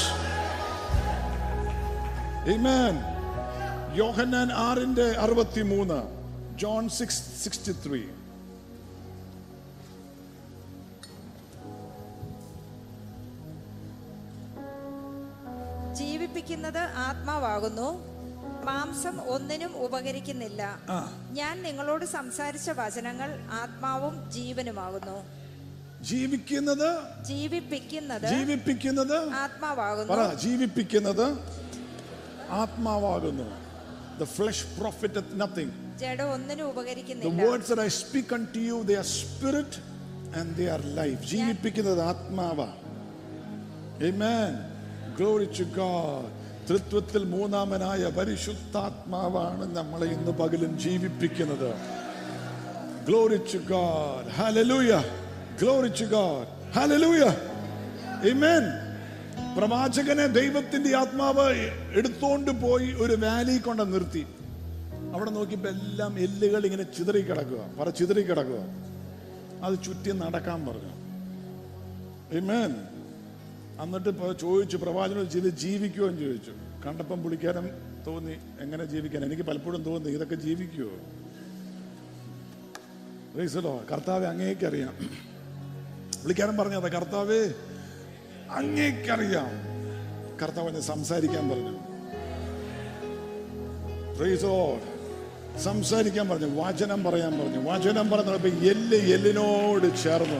Amen. യോഹന്നാൻ ആറിന്റെ അറുപത്തി മൂന്ന് ജോൺ സിക്സ് സിക്സ്റ്റി ത്രീ ജീവിപ്പിക്കുന്നത് ആത്മാവാകുന്നു മാംസം ഒന്നിനും ഉപകരിക്കുന്നില്ല ഞാൻ നിങ്ങളോട് സംസാരിച്ച വചനങ്ങൾ ആത്മാവും ജീവനുമാകുന്നു ജീവിക്കുന്നത് ജീവിപ്പിക്കുന്നത് ജീവിപ്പിക്കുന്നത് ആത്മാവാകുന്നു പറ ജീവിപ്പിക്കുന്നത് ആത്മാവാകുന്നു The flesh profiteth nothing. ജഡം ഒന്നിനും The ഉപകരിക്കുന്നില്ല words that I speak unto you, they are spirit and they are life. ജീവിപ്പിക്കുന്നത് ആത്മാവാ Amen. Glory to God. തൃത്വത്തിൽ മൂന്നാമനായ പരിശുദ്ധാത്മാവാണ് നമ്മളെ ഇന്ന് പകലും ജീവിപ്പിക്കുന്നത് Glory to God. Hallelujah. Glory to God. ഹല്ലേലൂയ ആമേൻ പ്രവാചകനെ ദൈവത്തിന്റെ ആത്മാവ് എടുത്തോണ്ട് പോയി ഒരു വാലി കൊണ്ട് നിർത്തി അവിടെ നോക്കിയപ്പോ എല്ലാം എല്ലുകൾ ഇങ്ങനെ ചിതറി കിടക്കുക പറ ചിതറി കിടക്കുക അത് ചുറ്റി നടക്കാൻ പറഞ്ഞു ആമേൻ എന്നിട്ട് ഇപ്പൊ ചോദിച്ചു പ്രവാചകനോട് ചെയ്ത് ജീവിക്കുമോ എന്ന് ചോദിച്ചു കണ്ടപ്പം പുള്ളിക്കാരൻ തോന്നി എങ്ങനെ ജീവിക്കാൻ എനിക്ക് പലപ്പോഴും തോന്നി ഇതൊക്കെ ജീവിക്കുമോ റീസലോ കർത്താവ് അങ്ങേക്കറിയാം പുള്ളിക്കാരൻ പറഞ്ഞത് കർത്താവേ അങ്ങേക്കറിയാം കർത്താവ് എന്നെ സംസാരിക്കാൻ പറഞ്ഞു Praise the Lord. സംസാരിക്കാൻ പറഞ്ഞു വചനം പറയാൻ പറഞ്ഞു വചനം പറഞ്ഞപ്പോ എല്ല് എല്ലിനോട് ചേർന്നു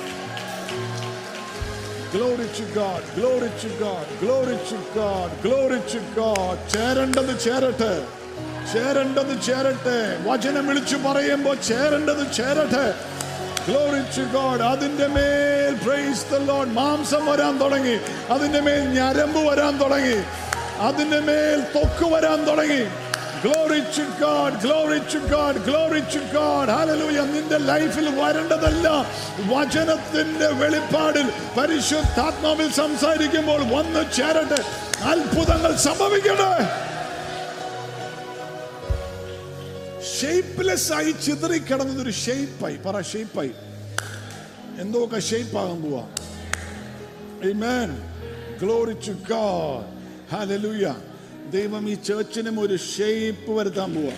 Glory to God, glory to God, glory to God, glory to God. ചേരേണ്ടത് ചേരട്ടെ ചേരേണ്ടത് ചേരട്ടെ വചനം വിളിച്ചു പറയുമ്പോ ചേരേണ്ടത് ചേരട്ടെ Glory to God. അതിന്റെ മേൽ പ്രൈസ് the Lord മാംസം വരാൻ തുടങ്ങി അതിന്റെ മേൽ ഞരമ്പ് വരാൻ തുടങ്ങി അതിന്റെ മേൽ തൊക്ക് വരാൻ തുടങ്ങി Glory to God, glory to God, glory to God. Hallelujah. നിന്റെ ലൈഫിൽ വരേണ്ടതല്ല വചനത്തിന്റെ വെളിപ്പാടിൽ പരിശുദ്ധാത്മാവിൽ സംസാരിക്കുമ്പോൾ വന്ന് ചേരട്ടെ അത്ഭുതങ്ങൾ സംഭവിക്കട്ടെ ഷേപ്പ്ലെസ് ആയി ചിതറി കിടന്നത് ഒരു ഷേപ്പായി പറ ഷേപ്പായി എന്തോ ഒക്കെ ഷേപ്പ് ആകാൻ പോവാ Amen. Glory to God. Hallelujah. ദൈവം ഈ ചേർച്ചിനും ഒരു ഷേപ്പ് വരുത്താൻ പോവാ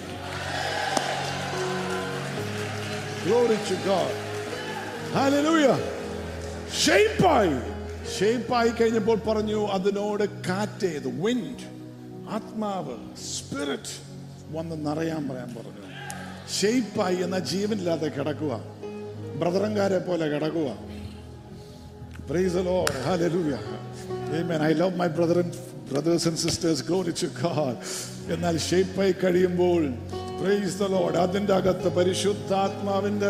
Glory to God. Hallelujah. ഷേപ്പായി ഷേപ്പായി കഴിഞ്ഞപ്പോൾ പറഞ്ഞു അതിനോട് കാറ്റ് വിൻഡ് ആത്മാവ് സ്പിരിറ്റ് വന്ന് നിറയാൻ പറയാൻ പറഞ്ഞു ഷേപ്പായി എന്ന ജീവനില്ലാതെ കിടക്കുക ബ്രദറങ്കാരെ പോലെ കിടക്കുക Praise the Lord. Hallelujah. Amen. I love my brother and brothers and sisters. Glory to God. എന്നാൽ ഷേപ്പായി കഴിയുമ്പോൾ പ്രൈസ് ദ ലോഡ് അതിൻ്റെ അകത്ത് പരിശുദ്ധാത്മാവിന്റെ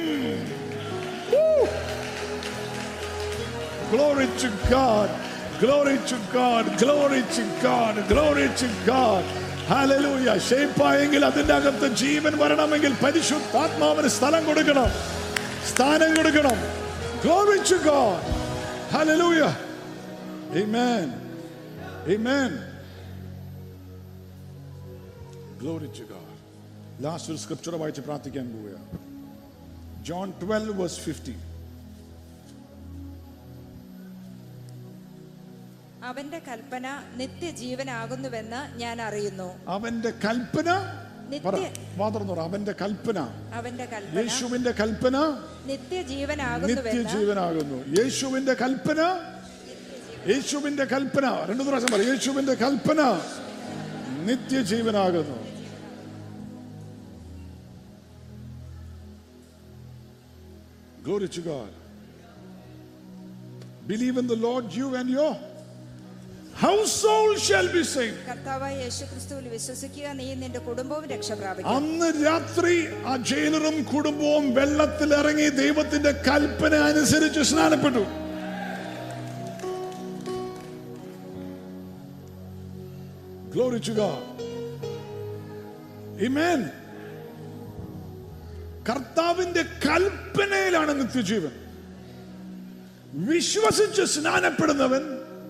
Glory to God. Glory to God. Glory to God. Glory to God. Hallelujah. ഷേപ്പായെങ്കിൽ അതിൻ്റെ അകത്ത് ജീവൻ വരണമെങ്കിൽ പരിശുദ്ധാത്മാവിന് സ്ഥലം കൊടുക്കണം സ്ഥാനം കൊടുക്കണം Glory to God. Hallelujah. Amen. Amen. Glory to God. Last ഒരു സ്ക്രിപ്ചർ വായിച്ച് പ്രാർത്ഥിക്കാൻ പോവുകയാണ് ജോൺ ട്വൽവ് വേഴ്സ് ഫിഫ്റ്റി അവന്റെ കൽപ്പന നിത്യജീവനാകുന്നുവെന്ന് ഞാൻ അറിയുന്നു അവന്റെ കൽപ്പന പറ നിത്യ- മാത്രം പറ അവന്റെ കൽപ്പന അവന്റെ കൽപ്പന യേശുവിന്റെ കൽപ്പന നിത്യജീവനാകുന്നുവെന്ന് നിത്യജീവനാകുന്നു യേശുവിന്റെ കൽപ്പന യേശുവിന്റെ കൽപ്പന രണ്ടു പ്രാവശ്യം പറ യേശുവിന്റെ കൽപ്പന നിത്യജീവനാകുന്നു Glory to God. Believe in the Lord, you and your household shall be saved. കർത്താവായ യേശു ക്രിസ്തുവിൽ വിശ്വസിക്കുക നീ നിന്റെ കുടുംബവും രക്ഷ പ്രാപിക്കും അന്ന് രാത്രി ആ ജയിലറും കുടുംബവും വെള്ളത്തിൽ ഇറങ്ങി ദൈവത്തിന്റെ കൽപ്പന അനുസരിച്ച് സ്നാനപ്പെട്ടു Glory to God. Amen. കർത്താവിന്റെ കൽപ്പനയിലാണ് നിത്യജീവൻ വിശ്വസിച്ച് സ്നാനപ്പെടുന്നവൻ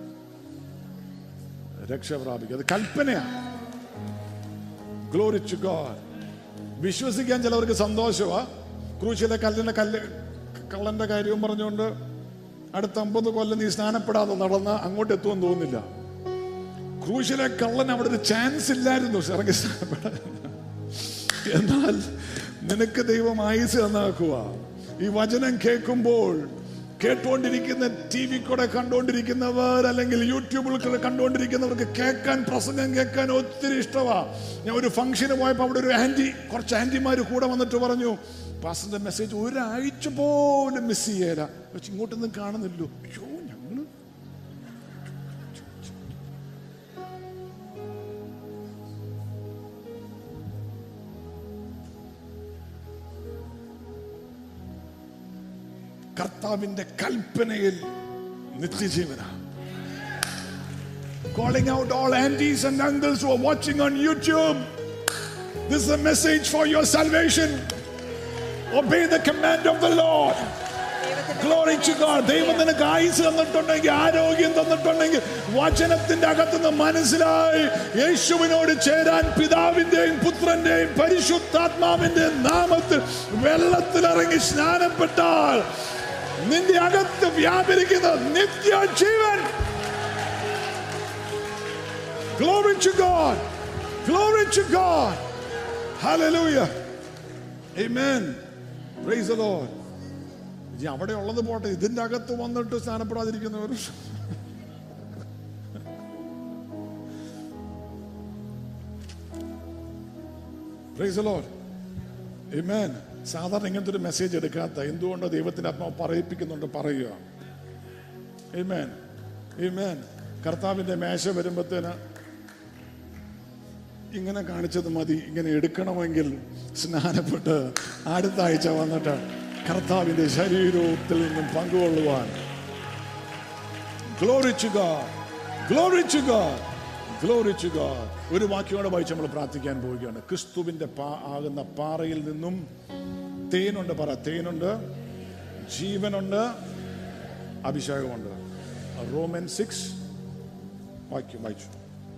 രക്ഷ പ്രാപിക്കും അത് കൽപ്പനയാണ് ഗ്ലോറി ടു ഗോഡ് വിശ്വസിക്കാൻ ചിലവർക്ക് സന്തോഷമാ ക്രൂശിലെ കല്ലിന്റെ കല്ല് കള്ളന്റെ കാര്യവും പറഞ്ഞുകൊണ്ട് അടുത്ത അമ്പത് കൊല്ലം നീ സ്നാനപ്പെടാതെ നടന്ന അങ്ങോട്ട് എത്തുമെന്ന് തോന്നുന്നില്ല ക്രൂശിലെ കള്ളൻ അവിടെ ഒരു ചാൻസ് ഇല്ലായിരുന്നു ഇറങ്ങി സ്നാനപ്പെടാൻ എന്നാൽ നിനക്ക് ദൈവം ആയുസ് തന്നാക്കുക ഈ വചനം കേൾക്കുമ്പോൾ കേട്ടുകൊണ്ടിരിക്കുന്ന ടി വി കൂടെ കണ്ടുകൊണ്ടിരിക്കുന്നവർ അല്ലെങ്കിൽ യൂട്യൂബിൽ കൂടെ കണ്ടുകൊണ്ടിരിക്കുന്നവർക്ക് കേൾക്കാൻ പ്രസംഗം കേൾക്കാൻ ഒത്തിരി ഇഷ്ടമാ ഞാൻ ഒരു ഫംഗ്ഷന് പോയപ്പോൾ അവിടെ ഒരു ആന്റി കുറച്ച് ആന്റിമാർ കൂടെ വന്നിട്ട് പറഞ്ഞു പാസ്റ്ററിന്റെ മെസ്സേജ് ഒരാഴ്ച പോലും മിസ് ചെയ്യല പക്ഷെ ഇങ്ങോട്ടൊന്നും കാണുന്നില്ലോ അയ്യോ ഞങ്ങള് കർത്താവിന്റെ കൽപ്പനയിൽ നിത്യജീവന Calling out all aunties and uncles who are watching on YouTube. This is a message for your salvation. Obey the command of the Lord. ദൈവത്തിന്റെ Glory to God. ദൈവം നിനക്ക് ആയുസ് തന്നിട്ടുണ്ടെങ്കിൽ ആരോഗ്യം തന്നിട്ടുണ്ടെങ്കിൽ വചനത്തിന്റെ അകത്തുനിന്ന് മനസ്സിലായി യേശുവിനോട് ചേരാൻ പിതാവിന്റെയും പുത്രന്റെയും പരിശുദ്ധാത്മാവിന്റെയും നാമത്തിൽ വെള്ളത്തിലിറങ്ങി സ്നാനപ്പെട്ടാൽ നിന്റെ അകത്ത് വ്യാപരിക്കുന്ന നിത്യജീവൻ Glory to God. Glory to God. Hallelujah. Amen. Praise the Lord. ഇനി അവിടെ ഉള്ളത് പോട്ടെ ഇതിന്റെ അകത്ത് വന്നിട്ട് സ്നാനപ്പെടാതിരിക്കുന്നവർ Praise the Lord. Amen. സാധാരണ ഇങ്ങനത്തെ ഒരു മെസ്സേജ് എടുക്കാത്ത എന്തുകൊണ്ട് ദൈവത്തിന്റെ ആത്മാവ് പറയിപ്പിക്കുന്നുണ്ട് പറയുക Amen. Amen. കർത്താവിന്റെ മേശ വരുമ്പത്തേന് ഇങ്ങനെ കാണിച്ചത് മതി ഇങ്ങനെ എടുക്കണമെങ്കിൽ സ്നാനപ്പെട്ട് അടുത്ത ആഴ്ച വന്നിട്ട് കർത്താവിന്റെ ശരീരത്തിൽ നിന്നും പങ്കുകൊള്ളുവാൻ Glory to God. Glory to God. Glory to God. ഒരു വാക്യോടെ വായിച്ച് നമ്മൾ പ്രാർത്ഥിക്കാൻ പോവുകയാണ് ക്രിസ്തുവിന്റെ പാ ആകുന്ന പാറയിൽ നിന്നും തേനുണ്ട് പറ തേനുണ്ട് ജീവനുണ്ട് അഭിഷേകമുണ്ട് റോമൻ സിക്സ് വാക്യം വായിച്ചു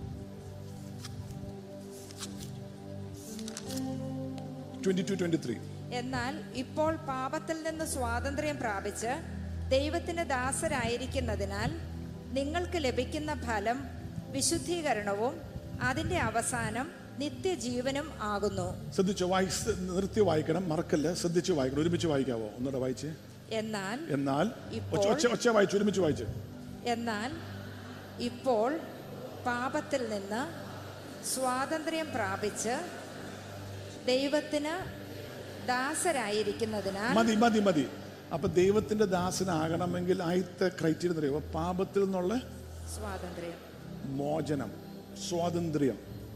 ട്വന്റി ടു ട്വന്റി ത്രീ എന്നാൽ ഇപ്പോൾ പാപത്തിൽ നിന്ന് സ്വാതന്ത്ര്യം പ്രാപിച്ച് ദൈവത്തിന് ദാസരായിരിക്കുന്നതിനാൽ നിങ്ങൾക്ക് ലഭിക്കുന്ന ഫലം വിശുദ്ധീകരണവും അതിന്റെ അവസാനം നിത്യജീവനും ആകുന്നു ശ്രദ്ധിച്ചു വായിച്ച് നിർത്തി വായിക്കണം മറക്കല്ല ശ്രദ്ധിച്ച് വായിക്കണം ഒരുമിച്ച് വായിക്കാവോ ഒന്നുകൂടെ വായിച്ച് എന്നാൽ എന്നാൽ ഇപ്പോൾ- ഒച്ച ഒച്ച ഒച്ച വായിച്ചു ഒരുമിച്ച് വായിച്ച് എന്നാൽ ഇപ്പോൾ പാപത്തിൽ നിന്ന് സ്വാതന്ത്ര്യം പ്രാപിച്ച് ദൈവത്തിന് ദാസരായിരിക്കുന്നതിനാൽ മതി മതി മതി അപ്പൊ ദൈവത്തിന്റെ ദാസനാകണമെങ്കിൽ ആദ്യത്തെ ക്രൈറ്റീരിയ എന്ന് പറയുമ്പോൾ പാപത്തിൽ നിന്നുള്ള സ്വാതന്ത്ര്യം മോചനം സ്വാതന്ത്ര്യം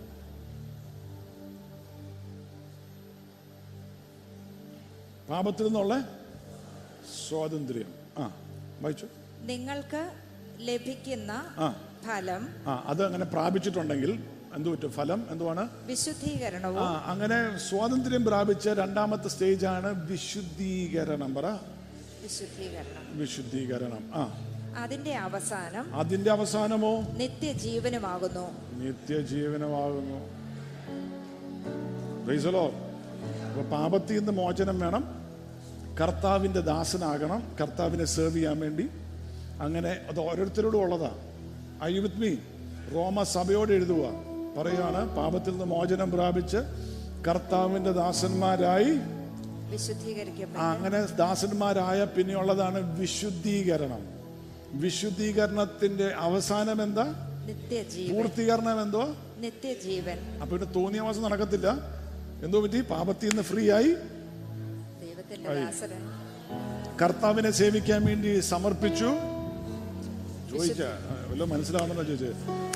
പാപത്തിൽ നിന്നുള്ള സ്വാതന്ത്ര്യം ആ വായിച്ചു നിങ്ങൾക്ക് ലഭിക്കുന്ന ആ ഫലം ആ അത് അങ്ങനെ പ്രാപിച്ചിട്ടുണ്ടെങ്കിൽ എന്തു പറ്റും ഫലം എന്തുവാണ് ആ വിശുദ്ധീകരണവും അങ്ങനെ സ്വാതന്ത്ര്യം പ്രാപിച്ച രണ്ടാമത്തെ സ്റ്റേജാണ് വിശുദ്ധീകരണം പറ വിശുദ്ധീകരണം വിശുദ്ധീകരണം ആ അതിന്റെ അവസാനം അതിന്റെ അവസാനമോ നിത്യജീവനുമാകുന്നു നിത്യജീവനമാകുന്നു Praise the Lord. അപ്പൊ പാപത്തിൽ നിന്ന് മോചനം വേണം കർത്താവിന്റെ ദാസനാകണം കർത്താവിനെ സേവ് ചെയ്യാൻ വേണ്ടി അങ്ങനെ അത് ഓരോരുത്തരോടും ഉള്ളതാ ഐ വിത്ത് മീ റോമ സഭയോട് എഴുതുക പറയുകയാണ് പാപത്തിൽ നിന്ന് മോചനം പ്രാപിച്ച് കർത്താവിന്റെ ദാസന്മാരായി വിശുദ്ധീകരിക്കപ്പെട്ടു ആ, അങ്ങനെ ദാസന്മാരായ പിന്നെയുള്ളതാണ് വിശുദ്ധീകരണം വിശുദ്ധീകരണത്തിന്റെ അവസാനം എന്താ നിത്യജീവൻ പൂർത്തീകരണം എന്തോ നിത്യജീവൻ അപ്പൊ ഇവിടെ തോന്നിയ മാസം നടക്കത്തില്ല എന്തോ പറ്റി പാപത്തിൽ നിന്ന് ഫ്രീ ആയി ദൈവത്തിന്റെ ദാസരായി കർത്താവിനെ സേവിക്കാൻ വേണ്ടി സമർപ്പിച്ചു ചോദിച്ച വല്ല മനസ്സിലാവുന്നോ ചോദിച്ചേ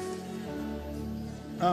ആ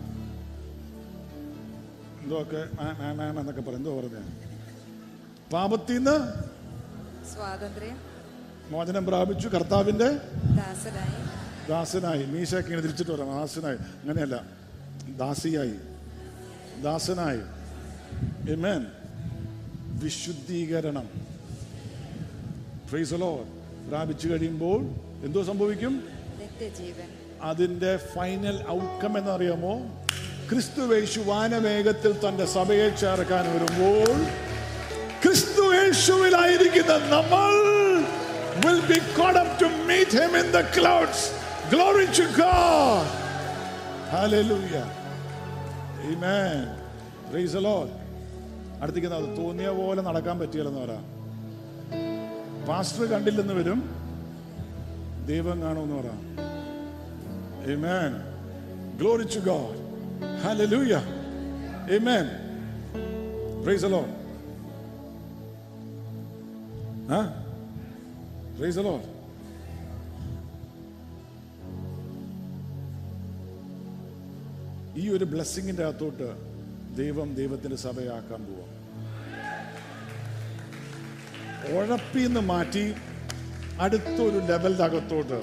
എന്തോ ഒക്കെ മാ- മാ- മാം എന്നൊക്കെ പറയും എന്തോ പറഞ്ഞ പാപത്തിൽ നിന്ന് സ്വാതന്ത്ര്യം മോചനം പ്രാപിച്ചു കർത്താവിന്റെ ദാസരായി ദാസനായി മീശയൊക്കെ ഇങ്ങനെ തിരിച്ചിട്ട് പറയാം ദാസനായി അങ്ങനെയല്ല ദാസിയായി ദാസനായി Amen. വിശുദ്ധീകരണം Praise the Lord. പ്രാപിച്ചു കഴിയുമ്പോൾ എന്തോ സംഭവിക്കും നിത്യജീവൻ അതിന്റെ ഫൈനൽ ഔട്ട്കം എന്നറിയാമോ ക്രിസ്തുവേശു വാനവേഗത്തിൽ തന്റെ സഭയെ ചേർക്കാൻ വരുമ്പോൾ ക്രിസ്തുവേശുവിലായിരിക്കുന്ന നമ്മൾ will be caught up to meet him in the clouds glory to God hallelujah amen praise the Lord അടുത്തേക്ക് അത് തോന്നിയ പോലെ നടക്കാൻ പറ്റിയല്ലെന്ന് പറ പാസ്റ്റർ കണ്ടില്ലെന്ന് വരും ദൈവം കാണുമെന്ന് പറ Amen. Glory to God. Hallelujah. Amen. Praise the Lord. Huh? Praise the Lord. ഈ ഒരു ബ്ലെസ്സിങ്ങിന്റെ അകത്തോട്ട് ദൈവം ദൈവത്തിന്റെ സഭയാക്കാൻ പോവാം ഉഴപ്പിന്ന് മാറ്റി അടുത്തൊരു ലെവലിന്റെ അകത്തോട്ട്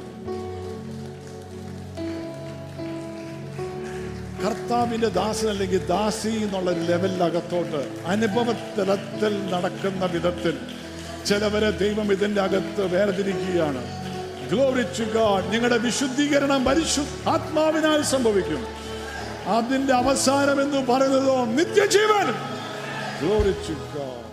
കർത്താവിന്റെ ദാസൻ അല്ലെങ്കിൽ ദാസി എന്നുള്ള ഒരു ലെവലിനകത്തോട്ട് അനുഭവ തലത്തിൽ നടക്കുന്ന വിധത്തിൽ ചിലവരെ ദൈവം ഇതിന്റെ അകത്ത് വേർതിരിക്കുകയാണ് Glory to God. നിങ്ങളുടെ വിശുദ്ധീകരണം പരിശു ആത്മാവിനാൽ സംഭവിക്കും അതിന്റെ അവസാനം എന്ന് പറയുന്നതോ നിത്യജീവൻ Glory to God.